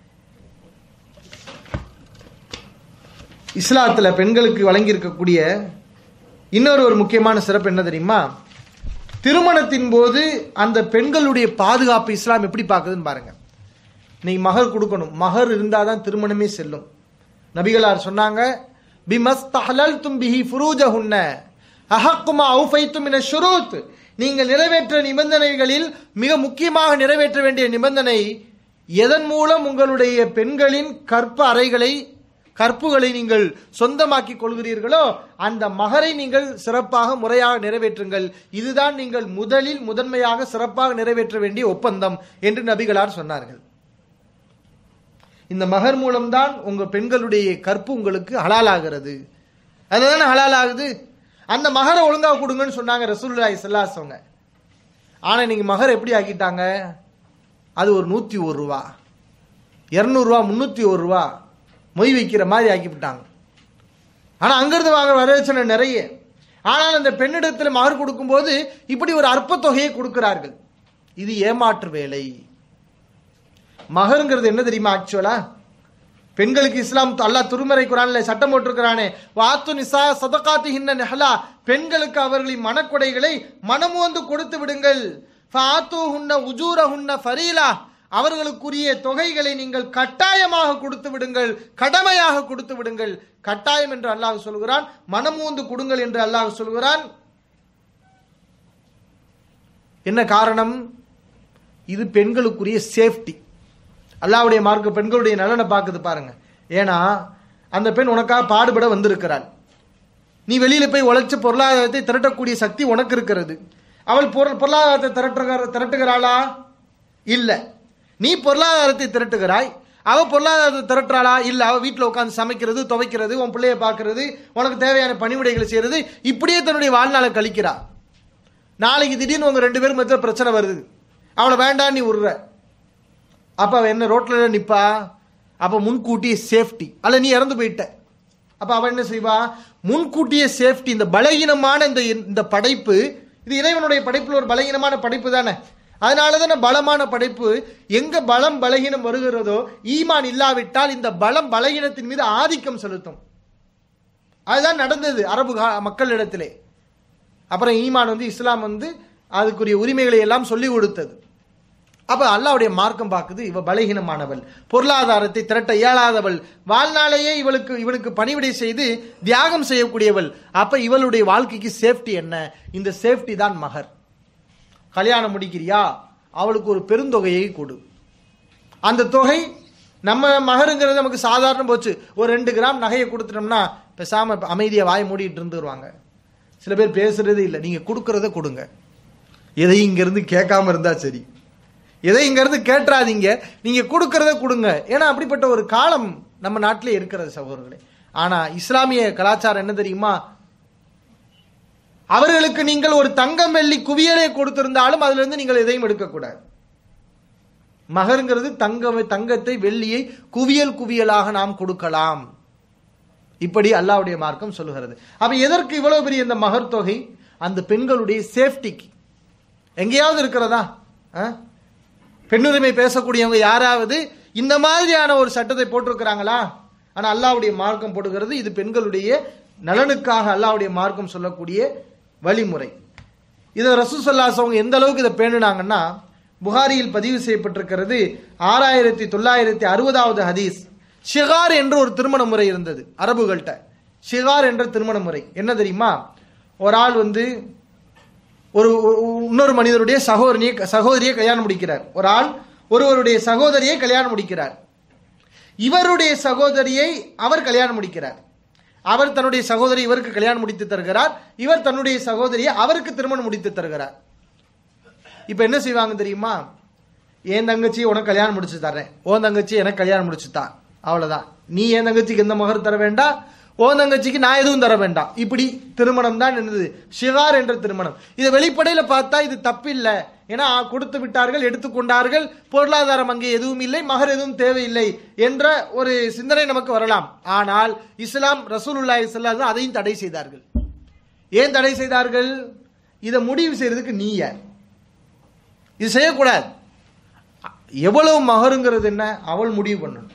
இஸ்லாத்துல பெண்களுக்கு வழங்கி இருக்கக்கூடிய இன்னொரு ஒரு முக்கியமான சிறப்பு என்ன தெரியுமா திருமணத்தின் போது அந்த பெண்களுடைய பாதுகாப்பு இஸ்லாம் எப்படி பார்க்குதுன்னு பாருங்க நீ மகர் கொடுக்கணும் மகர் இருந்தாதான் திருமணமே செல்லும் நபிகளார் சொன்னாங்க பிமஸ்தஹலல் தும்பிஹி ஃபுரூஜஹுன்ன அஹக்குமா அவுஃபைத்தும் மின ஷுரூத் நீங்கள் நிறைவேற்ற நிபந்தனைகளில் மிக முக்கியமாக நிறைவேற்ற வேண்டிய நிபந்தனை எதன் மூலம் உங்களுடைய பெண்களின் கற்ப அறைகளை கற்புகளை நீங்கள் சொந்தமாக்கிக் கொள்கிறீர்களோ அந்த மகரை நீங்கள் சிறப்பாக முறையாக நிறைவேற்றுங்கள் இதுதான் நீங்கள் முதலில் முதன்மையாக சிறப்பாக நிறைவேற்ற வேண்டிய ஒப்பந்தம் என்று நபிகளார் சொன்னார்கள் இந்த மகர் மூலம்தான் உங்க பெண்களுடைய கற்பு உங்களுக்கு ஹலாலாகிறது அதுதானே ஹலால் ஆகுது அந்த மகரை ஒழுங்கா கொடுங்கன்னு சொன்னாங்க ரசூலுல்லாஹி ஸல்லல்லாஹு அவங்க ஆனா நீங்க மகர் எப்படி ஆக்கிட்டாங்க அது ஒரு நூத்தி ஒரு ரூபா இருநூறுவா முன்னூத்தி ஒரு ரூபா மொய் வைக்கிற மாதிரி ஆக்கிவிட்டாங்க ஆனா அங்கிருந்து வாங்க வரதட்சணை நிறைய ஆனால் அந்த பெண்ணிடத்தில் மகர் கொடுக்கும்போது இப்படி ஒரு அற்ப தொகையை கொடுக்கிறார்கள் இது ஏமாற்று வேலை மகருங்கிறது என்ன தெரியுமா ஆக்சுவலா பெண்களுக்கு இஸ்லாம் அல்லாஹ் திருமறை குரான்ல சட்டம் போட்டிருக்கிறானே வாத்து நிசா சதகாத்து ஹின்ன நெஹலா பெண்களுக்கு அவர்களின் மனக்கொடைகளை மனமோந்து கொடுத்து விடுங்கள் ஃபாத்து ஹுன்ன உஜூர ஹுன்ன ஃபரீலா அவர்களுக்குரிய தொகைகளை நீங்கள் கட்டாயமாக கொடுத்து விடுங்கள் கடமையாக கொடுத்து விடுங்கள் கட்டாயம் என்று அல்லாஹ் சொல்கிறான் மனமோந்து கொடுங்கள் என்று அல்லாஹ் சொல்கிறான் என்ன காரணம் இது பெண்களுக்குரிய சேஃப்டி அல்லாவுடைய மார்க்க பெண்களுடைய நலனை பார்க்குது பாருங்க ஏன்னா அந்த பெண் உனக்காக பாடுபட வந்திருக்கிறாள் நீ வெளியில போய் உழைச்ச பொருளாதாரத்தை திரட்டக்கூடிய சக்தி உனக்கு இருக்கிறது அவள் பொருள் பொருளாதாரத்தை திரட்டுகிற திரட்டுகிறாளா இல்ல நீ பொருளாதாரத்தை திரட்டுகிறாய் அவ பொருளாதாரத்தை திரட்டுறாளா இல்ல அவ வீட்டில் உட்காந்து சமைக்கிறது துவைக்கிறது உன் பிள்ளைய பார்க்கறது உனக்கு தேவையான பணிவிடைகளை செய்யறது இப்படியே தன்னுடைய வாழ்நாளை கழிக்கிறா நாளைக்கு திடீர்னு உங்க ரெண்டு பேரும் மத்திய பிரச்சனை வருது அவளை வேண்டாம் நீ விடுற அப்ப அவ என்ன ரோட்ல நிப்பா அப்ப முன்கூட்டியே சேஃப்டி அல்ல நீ இறந்து போயிட்ட அப்ப அவ என்ன செய்வா முன்கூட்டியே சேஃப்டி இந்த பலகீனமான இந்த இந்த படைப்பு இது இறைவனுடைய படைப்புல ஒரு பலகீனமான படைப்பு தானே அதனால தானே பலமான படைப்பு எங்க பலம் பலகீனம் வருகிறதோ ஈமான் இல்லாவிட்டால் இந்த பலம் பலகீனத்தின் மீது ஆதிக்கம் செலுத்தும் அதுதான் நடந்தது அரபு கா- மக்களிடத்திலே அப்புறம் ஈமான் வந்து இஸ்லாம் வந்து அதுக்குரிய உரிமைகளை எல்லாம் சொல்லி கொடுத்தது அப்ப அல்லாவுடைய மார்க்கம் பார்க்குது இவ பலகீனமானவள் பொருளாதாரத்தை திரட்ட இயலாதவள் வாழ்நாளையே இவளுக்கு இவனுக்கு பணிவிடை செய்து தியாகம் செய்யக்கூடியவள் அப்ப இவளுடைய வாழ்க்கைக்கு சேஃப்டி என்ன இந்த சேஃப்டி தான் மகர் கல்யாணம் முடிக்கிறியா அவளுக்கு ஒரு பெருந்தொகையை கொடு அந்த தொகை நம்ம மகருங்கிறது நமக்கு சாதாரண போச்சு ஒரு ரெண்டு கிராம் நகையை கொடுத்துட்டோம்னா பேசாம அமைதியை வாய் மூடிட்டு இருந்துருவாங்க சில பேர் பேசுறதே இல்லை நீங்க கொடுக்கறத கொடுங்க எதையும் இங்கிருந்து கேட்காம இருந்தா சரி எதை இங்கிருந்து கேட்டுறாதீங்க நீங்க கொடுக்கறத கொடுங்க ஏன்னா அப்படிப்பட்ட ஒரு காலம் நம்ம நாட்டிலே இருக்கிறது சகோதரர்களே ஆனா இஸ்லாமிய கலாச்சாரம் என்ன தெரியுமா அவர்களுக்கு நீங்கள் ஒரு தங்கம் வெள்ளி குவியலை கொடுத்திருந்தாலும் அதுல இருந்து நீங்கள் எதையும் எடுக்கக்கூடாது மகருங்கிறது தங்க தங்கத்தை வெள்ளியை குவியல் குவியலாக நாம் கொடுக்கலாம் இப்படி அல்லாஹ்வுடைய மார்க்கம் சொல்லுகிறது அப்ப எதற்கு இவ்வளவு பெரிய இந்த மகர் தொகை அந்த பெண்களுடைய சேஃப்டிக்கு எங்கேயாவது இருக்கிறதா ஆ? பெண்ணுரிமை பேசக்கூடியவங்க யாராவது இந்த மாதிரியான ஒரு சட்டத்தை போட்டிருக்கிறாங்களா ஆனா அல்லாஹ்வுடைய மார்க்கம் போடுகிறது இது பெண்களுடைய நலனுக்காக அல்லாஹ்வுடைய மார்க்கம் சொல்லக்கூடிய வழிமுறை இதை ரசூசல்லாஸ் அவங்க எந்த அளவுக்கு இதை பேணுனாங்கன்னா புகாரியில் பதிவு செய்யப்பட்டிருக்கிறது ஆறாயிரத்தி தொள்ளாயிரத்தி அறுபதாவது ஹதீஸ் ஷிகார் என்ற ஒரு திருமண முறை இருந்தது அரபுகள்கிட்ட ஷிகார் என்ற திருமண முறை என்ன தெரியுமா ஒரு ஆள் வந்து ஒரு ஒரு- இன்னொரு மனிதருடைய சகோதரியை சகோதரியை கல்யாணம் முடிக்கிறார் ஒரு ஆள் ஒருவருடைய சகோதரியை கல்யாணம் முடிக்கிறார் இவருடைய சகோதரியை அவர் கல்யாணம் முடிக்கிறார் அவர் தன்னுடைய சகோதரி இவருக்கு கல்யாணம் முடித்து தருகிறார் இவர் தன்னுடைய சகோதரியை அவருக்கு திருமணம் முடித்து தருகிறார் இப்ப என்ன செய்வாங்க தெரியுமா என் தங்கச்சி உனக்கு கல்யாணம் முடிச்சு தரேன் உன் தங்கச்சி எனக்கு கல்யாணம் முடிச்சு தா அவ்வளவுதான் நீ என் தங்கச்சிக்கு எந்த மகர் தர வேண்டாம் உன் தங்கச்சிக்கு நான் எதுவும் தர வேண்டாம் இப்படி திருமணம் தான் என்னது ஷிகார் என்ற திருமணம் இதை வெளிப்படையில பார்த்தா இது தப்பில்லை ஏன்னா கொடுத்து விட்டார்கள் எடுத்துக்கொண்டார்கள் பொருளாதாரம் அங்கே எதுவும் இல்லை மகர் எதுவும் தேவையில்லை என்ற ஒரு சிந்தனை நமக்கு வரலாம் ஆனால் இஸ்லாம் ரசூலுல்லாஹி ஸல்லல்லாஹு அலைஹி அதையும் தடை செய்தார்கள் ஏன் தடை செய்தார்கள் இதை முடிவு செய்யறதுக்கு நீ யார் இது செய்யக்கூடாது எவ்வளவு மகருங்கிறது என்ன அவள் முடிவு பண்ணணும்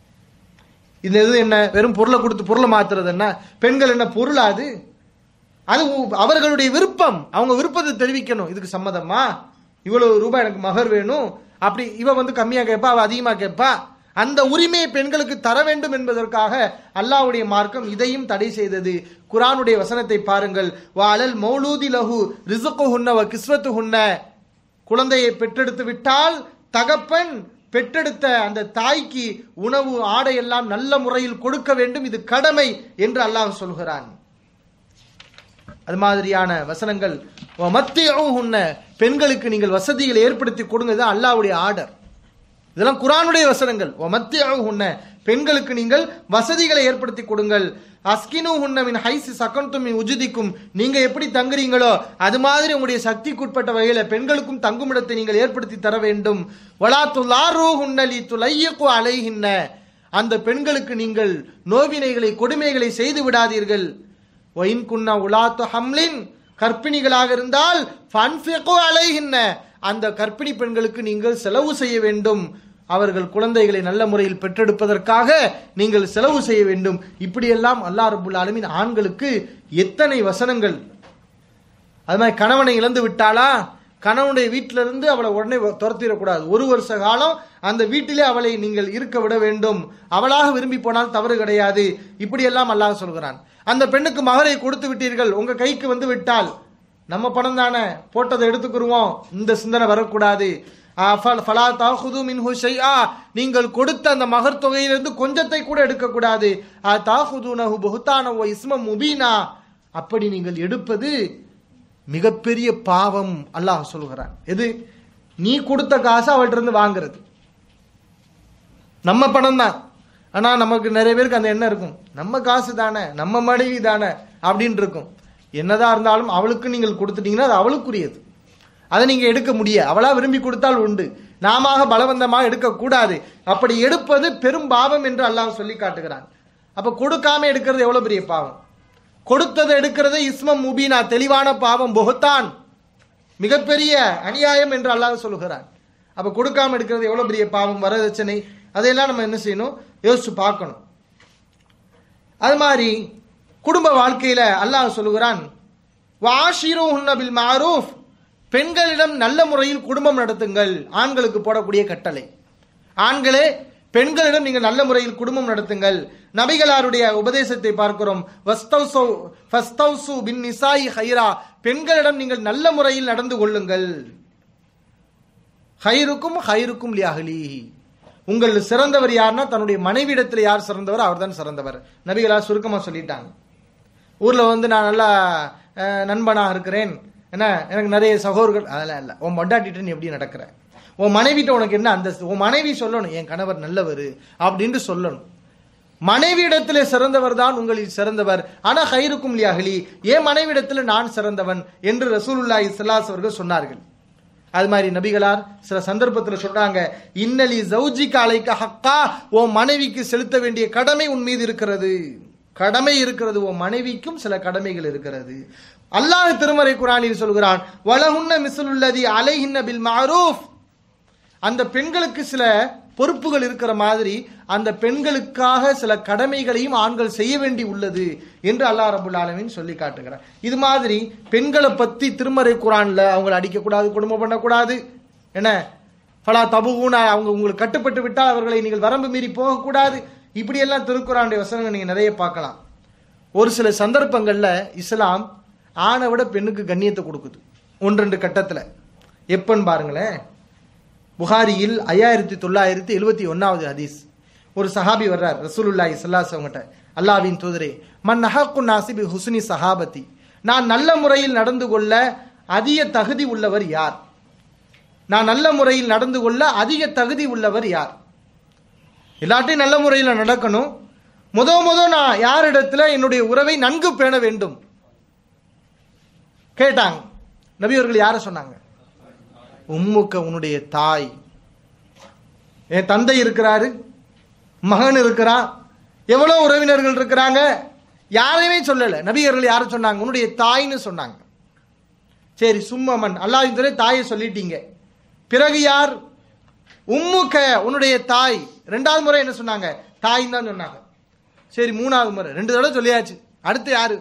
இந்த இது என்ன வெறும் பொருளை கொடுத்து பொருளை மாத்துறது என்ன பெண்கள் என்ன பொருளா அது அது உ- அவர்களுடைய விருப்பம் அவங்க விருப்பத்தை தெரிவிக்கணும் இதுக்கு சம்மதமா இவ்வளவு ரூபாய் எனக்கு மகர் வேணும் அப்படி இவ வந்து கம்மியா கேட்பா அவ அதிகமா கேட்பா அந்த உரிமையை பெண்களுக்கு தர வேண்டும் என்பதற்காக அல்லாஹ்வுடைய மார்க்கம் இதையும் தடை செய்தது குர்ஆனுடைய வசனத்தை பாருங்கள் வாலல் மௌலூதி லஹு ரிசுக்கு ஹுன்ன வ கிஸ்வத்து ஹுன்ன குழந்தையை பெற்றெடுத்து விட்டால் தகப்பன் பெற்றெடுத்த அந்த தாய்க்கு உணவு ஆடை எல்லாம் நல்ல முறையில் கொடுக்க வேண்டும் இது கடமை என்று அல்லாஹ் சொல்கிறான் அது மாதிரியான வசனங்கள் மத்தியுன்ன பெண்களுக்கு நீங்கள் வசதிகளை ஏற்படுத்தி கொடுங்க இது அல்லாஹ்வுடைய ஆர்டர் இதெல்லாம் குரானுடைய வசனங்கள் மத்தியுன்ன பெண்களுக்கு நீங்கள் வசதிகளை ஏற்படுத்தி கொடுங்கள் அஸ்கினு உன்னமின் ஹைசி சக்கன்தும் உஜுதிக்கும் நீங்க எப்படி தங்குறீங்களோ அது மாதிரி உங்களுடைய சக்திக்குட்பட்ட வகையில பெண்களுக்கும் தங்குமிடத்தை நீங்கள் ஏற்படுத்தி தர வேண்டும் வலா துலாரூ உன்னலி துலையக்கு அலைகின்ற அந்த பெண்களுக்கு நீங்கள் நோவினைகளை கொடுமைகளை செய்து விடாதீர்கள் ஒயின் குன்னா உலாத்து ஹம்லின் கர்ப்பிணிகளாக இருந்தால் ஃபன்ஃபிகு அலைகின்ன அந்த கர்ப்பிணி பெண்களுக்கு நீங்கள் செலவு செய்ய வேண்டும் அவர்கள் குழந்தைகளை நல்ல முறையில் பெற்றெடுப்பதற்காக நீங்கள் செலவு செய்ய வேண்டும் இப்படியெல்லாம் அல்லாஹ் ரபுல் ஆலமீன் ஆண்களுக்கு எத்தனை வசனங்கள் அது மாதிரி கணவனை இழந்து விட்டாளா கணவனுடைய வீட்டில இருந்து அவளை உடனே துரத்திடக்கூடாது ஒரு வருஷ காலம் அந்த வீட்டிலே அவளை நீங்கள் இருக்க விட வேண்டும் அவளாக விரும்பி போனால் தவறு கிடையாது இப்படியெல்லாம் அல்லாஹ் சொல்கிறான் அந்த பெண்ணுக்கு மகரை கொடுத்து விட்டீர்கள் உங்க கைக்கு வந்து விட்டால் நம்ம பணம் தானே போட்டதை எடுத்துக்கிருவோம் இந்த சிந்தனை வரக்கூடாது ஆ, ஃபல- ஃபலா தாஹுது மின்ஹு ஷைஆ. நீங்கள் கொடுத்த அந்த மகர் தொகையிலிருந்து கொஞ்சத்தை கூட எடுக்கக்கூடாது ஆ தாஹுதுனஹு புஹ்தான வ இஸ்ம முபீனா அப்படி நீங்கள் எடுப்பது மிகப்பெரிய பாவம் அல்லாஹ் சொல்கிறான் எது நீ கொடுத்த காசு அவள்கிட்ட இருந்து வாங்குறது நம்ம பணம் தான் ஆனா நமக்கு நிறைய பேருக்கு அந்த எண்ணம் இருக்கும் நம்ம காசு தானே நம்ம மனைவி தானே அப்படின்னு இருக்கும் என்னதான் இருந்தாலும் அவளுக்கு நீங்கள் கொடுத்துட்டீங்கன்னா அது அவளுக்குரியது அதை நீங்க எடுக்க முடியாது அவளா விரும்பி கொடுத்தால் உண்டு நாம பலவந்தமாக எடுக்கக்கூடாது அப்படி எடுப்பது பெரும் பாவம் என்று அல்லாஹ் சொல்லி காட்டுகிறான் அப்ப கொடுக்காம எடுக்கிறது எவ்வளவு பெரிய பாவம் கொடுத்ததை எடுக்கிறது இஸ்மம் முபீனா தெளிவான பாவம் பொகுத்தான் மிகப்பெரிய அநியாயம் என்று அல்லாஹ் சொல்லுகிறான் அப்ப கொடுக்காம எடுக்கிறது எவ்வளவு பெரிய பாவம் வரதட்சணை அதையெல்லாம் நம்ம என்ன செய்யணும் யோசிச்சு பார்க்கணும் அது மாதிரி குடும்ப வாழ்க்கையில அல்லாஹ் சொல்லுகிறான் வாஷிரு பில் மாரூஃப் பெண்களிடம் நல்ல முறையில் குடும்பம் நடத்துங்கள் ஆண்களுக்கு போடக்கூடிய கட்டளை ஆண்களே பெண்களிடம் நீங்கள் நல்ல முறையில் குடும்பம் நடத்துங்கள் நபிகளாருடைய உபதேசத்தை பார்க்கிறோம் வஸ்தௌசௌ- ஃபஸ்தௌசு பின் நிசாயி ஹைரா பெண்களிடம் நீங்கள் நல்ல முறையில் நடந்து கொள்ளுங்கள் ஹைருக்கும் ஹைருக்கும் லியாஹலி உங்கள் சிறந்தவர் யாருன்னா தன்னுடைய மனைவியிடத்தில் யார் சிறந்தவர் அவர்தான் சிறந்தவர் நபிகளா சுருக்கமா சொல்லிட்டாங்க ஊர்ல வந்து நான் நல்லா அஹ், நண்பனாக இருக்கிறேன் என்ன எனக்கு நிறைய சகோதரர்கள் அதெல்லாம் இல்லை உன் மொண்டாட்டிட்டு நீ எப்படி நடக்கிற உன் மனைவிட்ட உனக்கு என்ன அந்தஸ்து உன் மனைவி சொல்லணும் என் கணவர் நல்லவர் அப்படின்னு சொல்லணும் மனைவியிடத்திலே சிறந்தவர் தான் உங்களில் சிறந்தவர் ஆனா ஹைருக்கும் லியாகலி என் மனைவியிடத்தில் நான் சிறந்தவன் என்று ரசூலுல்லாஹி ஸல்லல்லாஹு அவர்கள் சொன்னார்கள் அது மாதிரி நபிகளார் சில சந்தர்ப்பத்தில் சொல்றாங்க இன்னலி ஜவுஜிக்க அலைக்க ஹக்கா உன் மனைவிக்கு செலுத்த வேண்டிய கடமை உன் மீது இருக்கிறது கடமை இருக்கிறது உன் மனைவிக்கும் சில கடமைகள் இருக்கிறது அல்லாஹ் திருமறை குரானில் சொல்கிறான் வலஹுன்ன மிஸ்லுல்லதி அலைஹின்ன பில் மஅரூஃப் அந்த பெண்களுக்கு சில பொறுப்புகள் இருக்கிற மாதிரி அந்த பெண்களுக்காக சில கடமைகளையும் ஆண்கள் செய்ய வேண்டி உள்ளது என்று அல்லாஹ் ரபுல் ஆலமீன் சொல்லி காட்டுகிறார் இது மாதிரி பெண்களை பத்தி திருமறை குரான்ல அவங்களை அடிக்கக்கூடாது குடும்பம் பண்ணக்கூடாது என்ன ஃபலா தபுகுனா அவங்க உங்களுக்கு கட்டுப்பட்டு விட்டால் அவர்களை நீங்கள் வரம்பு மீறி போகக்கூடாது இப்படியெல்லாம் திருக்குறானுடைய வசனங்கள் நீங்க நிறைய பார்க்கலாம் ஒரு சில சந்தர்ப்பங்கள்ல இஸ்லாம் ஆணை விட பெண்ணுக்கு கண்ணியத்தை கொடுக்குது ஒன்று ரெண்டு கட்டத்துல எப்பன்னு பாருங்களேன் புகாரியில் ஐயாயிரத்தி தொள்ளாயிரத்தி எழுபத்தி ஒன்னாவது ஹதீஸ் ஒரு சஹாபி வர்றார் ரசூலுல்லாஹி ஸல்லல்லாஹு அவங்ககிட்ட அல்லாஹ்வின் தூதரே மன் நஹக்கு நாசிபி ஹுஸ்னி சஹாபதி நான் நல்ல முறையில் நடந்து கொள்ள அதிக தகுதி உள்ளவர் யார் நான் நல்ல முறையில் நடந்து கொள்ள அதிக தகுதி உள்ளவர் யார் எல்லாத்தையும் நல்ல முறையில் நடக்கணும் முத முத நான் யாரிடத்துல என்னுடைய உறவை நன்கு பேண வேண்டும் கேட்டாங்க நபி அவர்கள் யார சொன்னாங்க உம்முக்க உன்னுடைய தாய் என் தந்தை இருக்கிறாரு மகன் இருக்கிறான் எவ்வளவு உறவினர்கள் இருக்கிறாங்க யாரையுமே சொல்லல நபிகர்கள் யார சொன்னாங்க உன்னுடைய தாய்ன்னு சொன்னாங்க சரி சும்மமன் அல்லாஹ் துறை தாயை சொல்லிட்டீங்க பிறகு யார் உம்முக்க உன்னுடைய தாய் ரெண்டாவது முறை என்ன சொன்னாங்க தாய் தான் சொன்னாங்க சரி மூணாவது முறை ரெண்டு தடவை சொல்லியாச்சு அடுத்து யாரு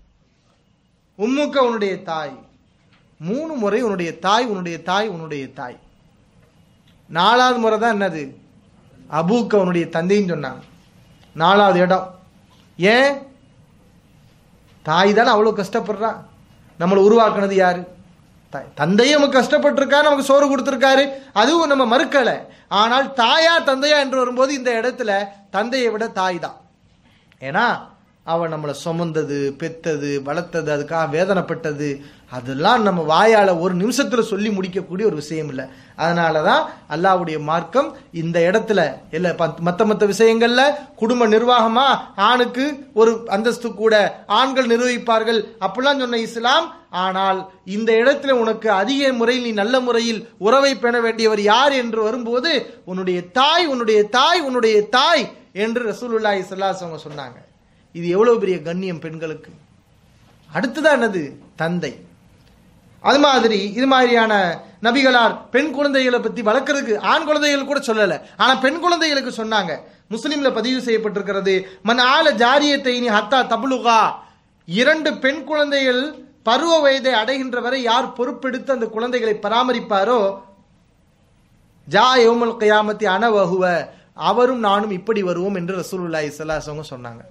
உம்முக்க உன்னுடைய தாய் மூணு முறை உன்னுடைய தாய் உன்னுடைய தாய் உன்னுடைய தாய் நாலாவது முறை தான் என்னது அபூக்க உன்னுடைய தந்தைன்னு சொன்னாங்க நாலாவது இடம் ஏன் தாய் தானே அவ்வளோ கஷ்டப்படுறா நம்மளை உருவாக்குனது யாரு தாய் தந்தையும் நமக்கு கஷ்டப்பட்டிருக்காரு நமக்கு சோறு கொடுத்துருக்காரு அதுவும் நம்ம மறுக்கலை ஆனால் தாயா தந்தையா என்று வரும்போது இந்த இடத்துல தந்தையை விட தாய் தான் ஏன்னா அவன் நம்மளை சுமந்தது பெத்தது வளர்த்தது அதுக்காக வேதனைப்பட்டது அதெல்லாம் நம்ம வாயால ஒரு நிமிஷத்துல சொல்லி முடிக்கக்கூடிய ஒரு விஷயம் இல்லை அதனால தான் அல்லாஹ்வுடைய மார்க்கம் இந்த இடத்துல இல்ல பத்- மத்த மத்த விஷயங்கள்ல குடும்ப நிர்வாகமா ஆணுக்கு ஒரு அந்தஸ்து கூட ஆண்கள் நிர்வகிப்பார்கள் அப்படிலாம் சொன்ன இஸ்லாம் ஆனால் இந்த இடத்துல உனக்கு அதிக முறையில் நீ நல்ல முறையில் உறவை பெற வேண்டியவர் யார் என்று வரும்போது உன்னுடைய தாய் உன்னுடைய தாய் உன்னுடைய தாய் என்று ரசூலுல்லாஹி ஸல்லல்லாஹு அலைஹி வஸல்லம் சொன்னாங்க இது எவ்வளவு பெரிய கண்ணியம் பெண்களுக்கு அடுத்ததா என்னது தந்தை அது மாதிரி இது மாதிரியான நபிகளார் பெண் குழந்தைகளை பத்தி வளர்க்கறதுக்கு ஆண் குழந்தைகள் கூட சொல்லல ஆனா பெண் குழந்தைகளுக்கு சொன்னாங்க முஸ்லிம்ல பதிவு செய்யப்பட்டிருக்கிறது மன் ஆல ஜாரியத்தை நீ ஹத்தா தபுலுகா இரண்டு பெண் குழந்தைகள் பருவ வயதை அடைகின்ற வரை யார் பொறுப்பெடுத்து அந்த குழந்தைகளை பராமரிப்பாரோ ஜா யோமல் கயாமத்தி அனவகுவ அவரும் நானும் இப்படி வருவோம் என்று ரசூலுல்லாஹி ஸல்லல்லாஹு அலைஹி வஸல்லம் சொன்னாங்க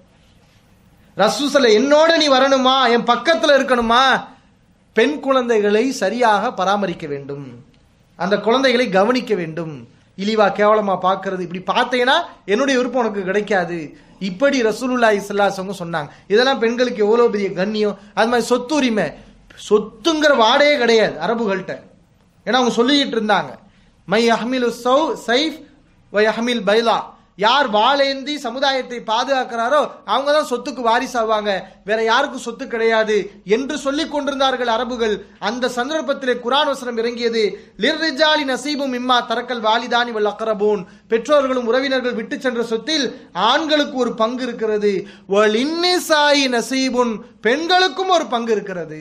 ரசூசல என்னோட நீ வரணுமா என் பக்கத்துல இருக்கணுமா பெண் குழந்தைகளை சரியாக பராமரிக்க வேண்டும் அந்த குழந்தைகளை கவனிக்க வேண்டும் இழிவா கேவலமா பார்க்கிறது இப்படி பார்த்தீங்கன்னா என்னுடைய விருப்பம் உனக்கு கிடைக்காது இப்படி ரசூலுல்லாஹி ஸல்லல்லாஹு அலைஹி வஸல்லம் சொன்னாங்க இதெல்லாம் பெண்களுக்கு எவ்வளவு பெரிய கண்ணியம் அது மாதிரி சொத்து உரிமை சொத்துங்கிற வாடையே கிடையாது அரபுகள்கிட்ட ஏன்னா அவங்க சொல்லிட்டு இருந்தாங்க மை அஹ்மிலு சௌ சைஃப் வை அஹ்மில் பைலா யார் வாழேந்தி சமுதாயத்தை பாதுகாக்கிறாரோ அவங்க தான் சொத்துக்கு வாரிசாவாங்க வேற யாருக்கும் சொத்து கிடையாது என்று சொல்லிக் கொண்டிருந்தார்கள் அரபுகள் அந்த சந்தர்ப்பத்திலே குரான் வசனம் இறங்கியது லிர்ரிஜாலி நசீபும் இம்மா தரக்கல் வாலிதானி வல் அக்ரபூன் பெற்றோர்களும் உறவினர்கள் விட்டு சென்ற சொத்தில் ஆண்களுக்கு ஒரு பங்கு இருக்கிறது வல் இன்னிசாயி நசீபுன் பெண்களுக்கும் ஒரு பங்கு இருக்கிறது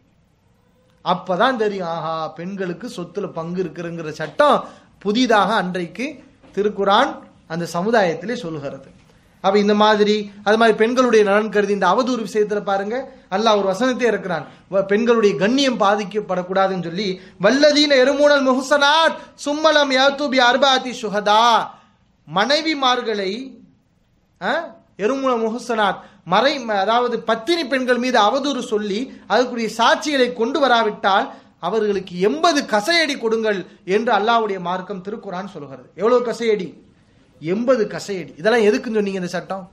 அப்பதான் தெரியும் ஆஹா பெண்களுக்கு சொத்துல பங்கு இருக்குங்கிற சட்டம் புதிதாக அன்றைக்கு திருக்குரான் அந்த சமுதாயத்திலே சொல்லுகிறது அப்ப இந்த மாதிரி அது மாதிரி பெண்களுடைய நலன் கருதி இந்த அவதூறு விஷயத்துல பாருங்க அல்லாஹ் ஒரு வசனத்தை இருக்கிறான் வ- பெண்களுடைய கண்ணியம் பாதிக்கப்படக்கூடாதுன்னு சொல்லி வல்லதீன எருமூனல் முஹசனாத் சும்மலம் யாத்தூபி அர்பாதி சுஹதா மனைவிமார்களை அஹ், எருமுன முஹசனாத் மறை அதாவது பத்தினி பெண்கள் மீது அவதூறு சொல்லி அதுக்குரிய சாட்சிகளை கொண்டு வராவிட்டால் அவர்களுக்கு எண்பது கசையடி கொடுங்கள் என்று அல்லாஹ்வுடைய மார்க்கம் திருக்குரான் சொல்கிறது எவ்வளவு கசையடி எண்பது கசையடி இதெல்லாம் எதுக்குன்னு சொன்னீங்க இந்த சட்டம்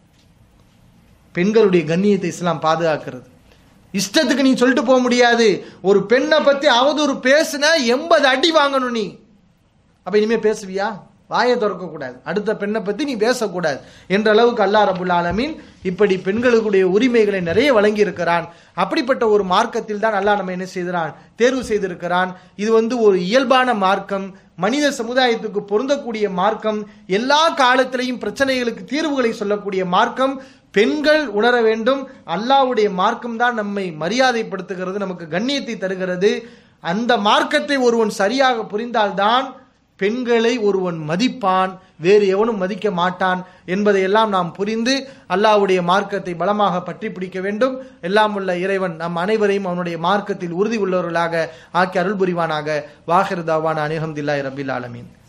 பெண்களுடைய கண்ணியத்தை இஸ்லாம் பாதுகாக்கிறது இஷ்டத்துக்கு நீ சொல்லிட்டு போக முடியாது ஒரு பெண்ணை பத்தி அவதூறு பேசுன எண்பது அடி வாங்கணும் நீ அப்ப இனிமே பேசுவியா வாயை திறக்க கூடாது அடுத்த பெண்ணை பத்தி நீ பேசக்கூடாது என்ற அளவுக்கு அல்லாஹ் ரபுல் ஆலமீன் இப்படி பெண்களுடைய உரிமைகளை நிறைய வழங்கி இருக்கிறான் அப்படிப்பட்ட ஒரு மார்க்கத்தில் தான் அல்லாஹ் நம்ம என்ன செய்கிறான் தேர்வு செய்திருக்கிறான் இது வந்து ஒரு இயல்பான மார்க்கம் மனித சமுதாயத்துக்கு பொருந்தக்கூடிய மார்க்கம் எல்லா காலத்திலையும் பிரச்சனைகளுக்கு தீர்வுகளை சொல்லக்கூடிய மார்க்கம் பெண்கள் உணர வேண்டும் அல்லாஹ்வுடைய மார்க்கம் தான் நம்மை மரியாதைப்படுத்துகிறது நமக்கு கண்ணியத்தை தருகிறது அந்த மார்க்கத்தை ஒருவன் சரியாக புரிந்தால்தான் பெண்களை ஒருவன் மதிப்பான் வேறு எவனும் மதிக்க மாட்டான் என்பதையெல்லாம் நாம் புரிந்து அல்லாஹ்வுடைய மார்க்கத்தை பலமாக பற்றி பிடிக்க வேண்டும் எல்லாம் உள்ள இறைவன் நம் அனைவரையும் அவனுடைய மார்க்கத்தில் உறுதி உள்ளவர்களாக ஆக்கி அருள் புரிவானாக வாஹிர் தாவான அனிஹம்தில்லாய் ரபில் ஆலமீன்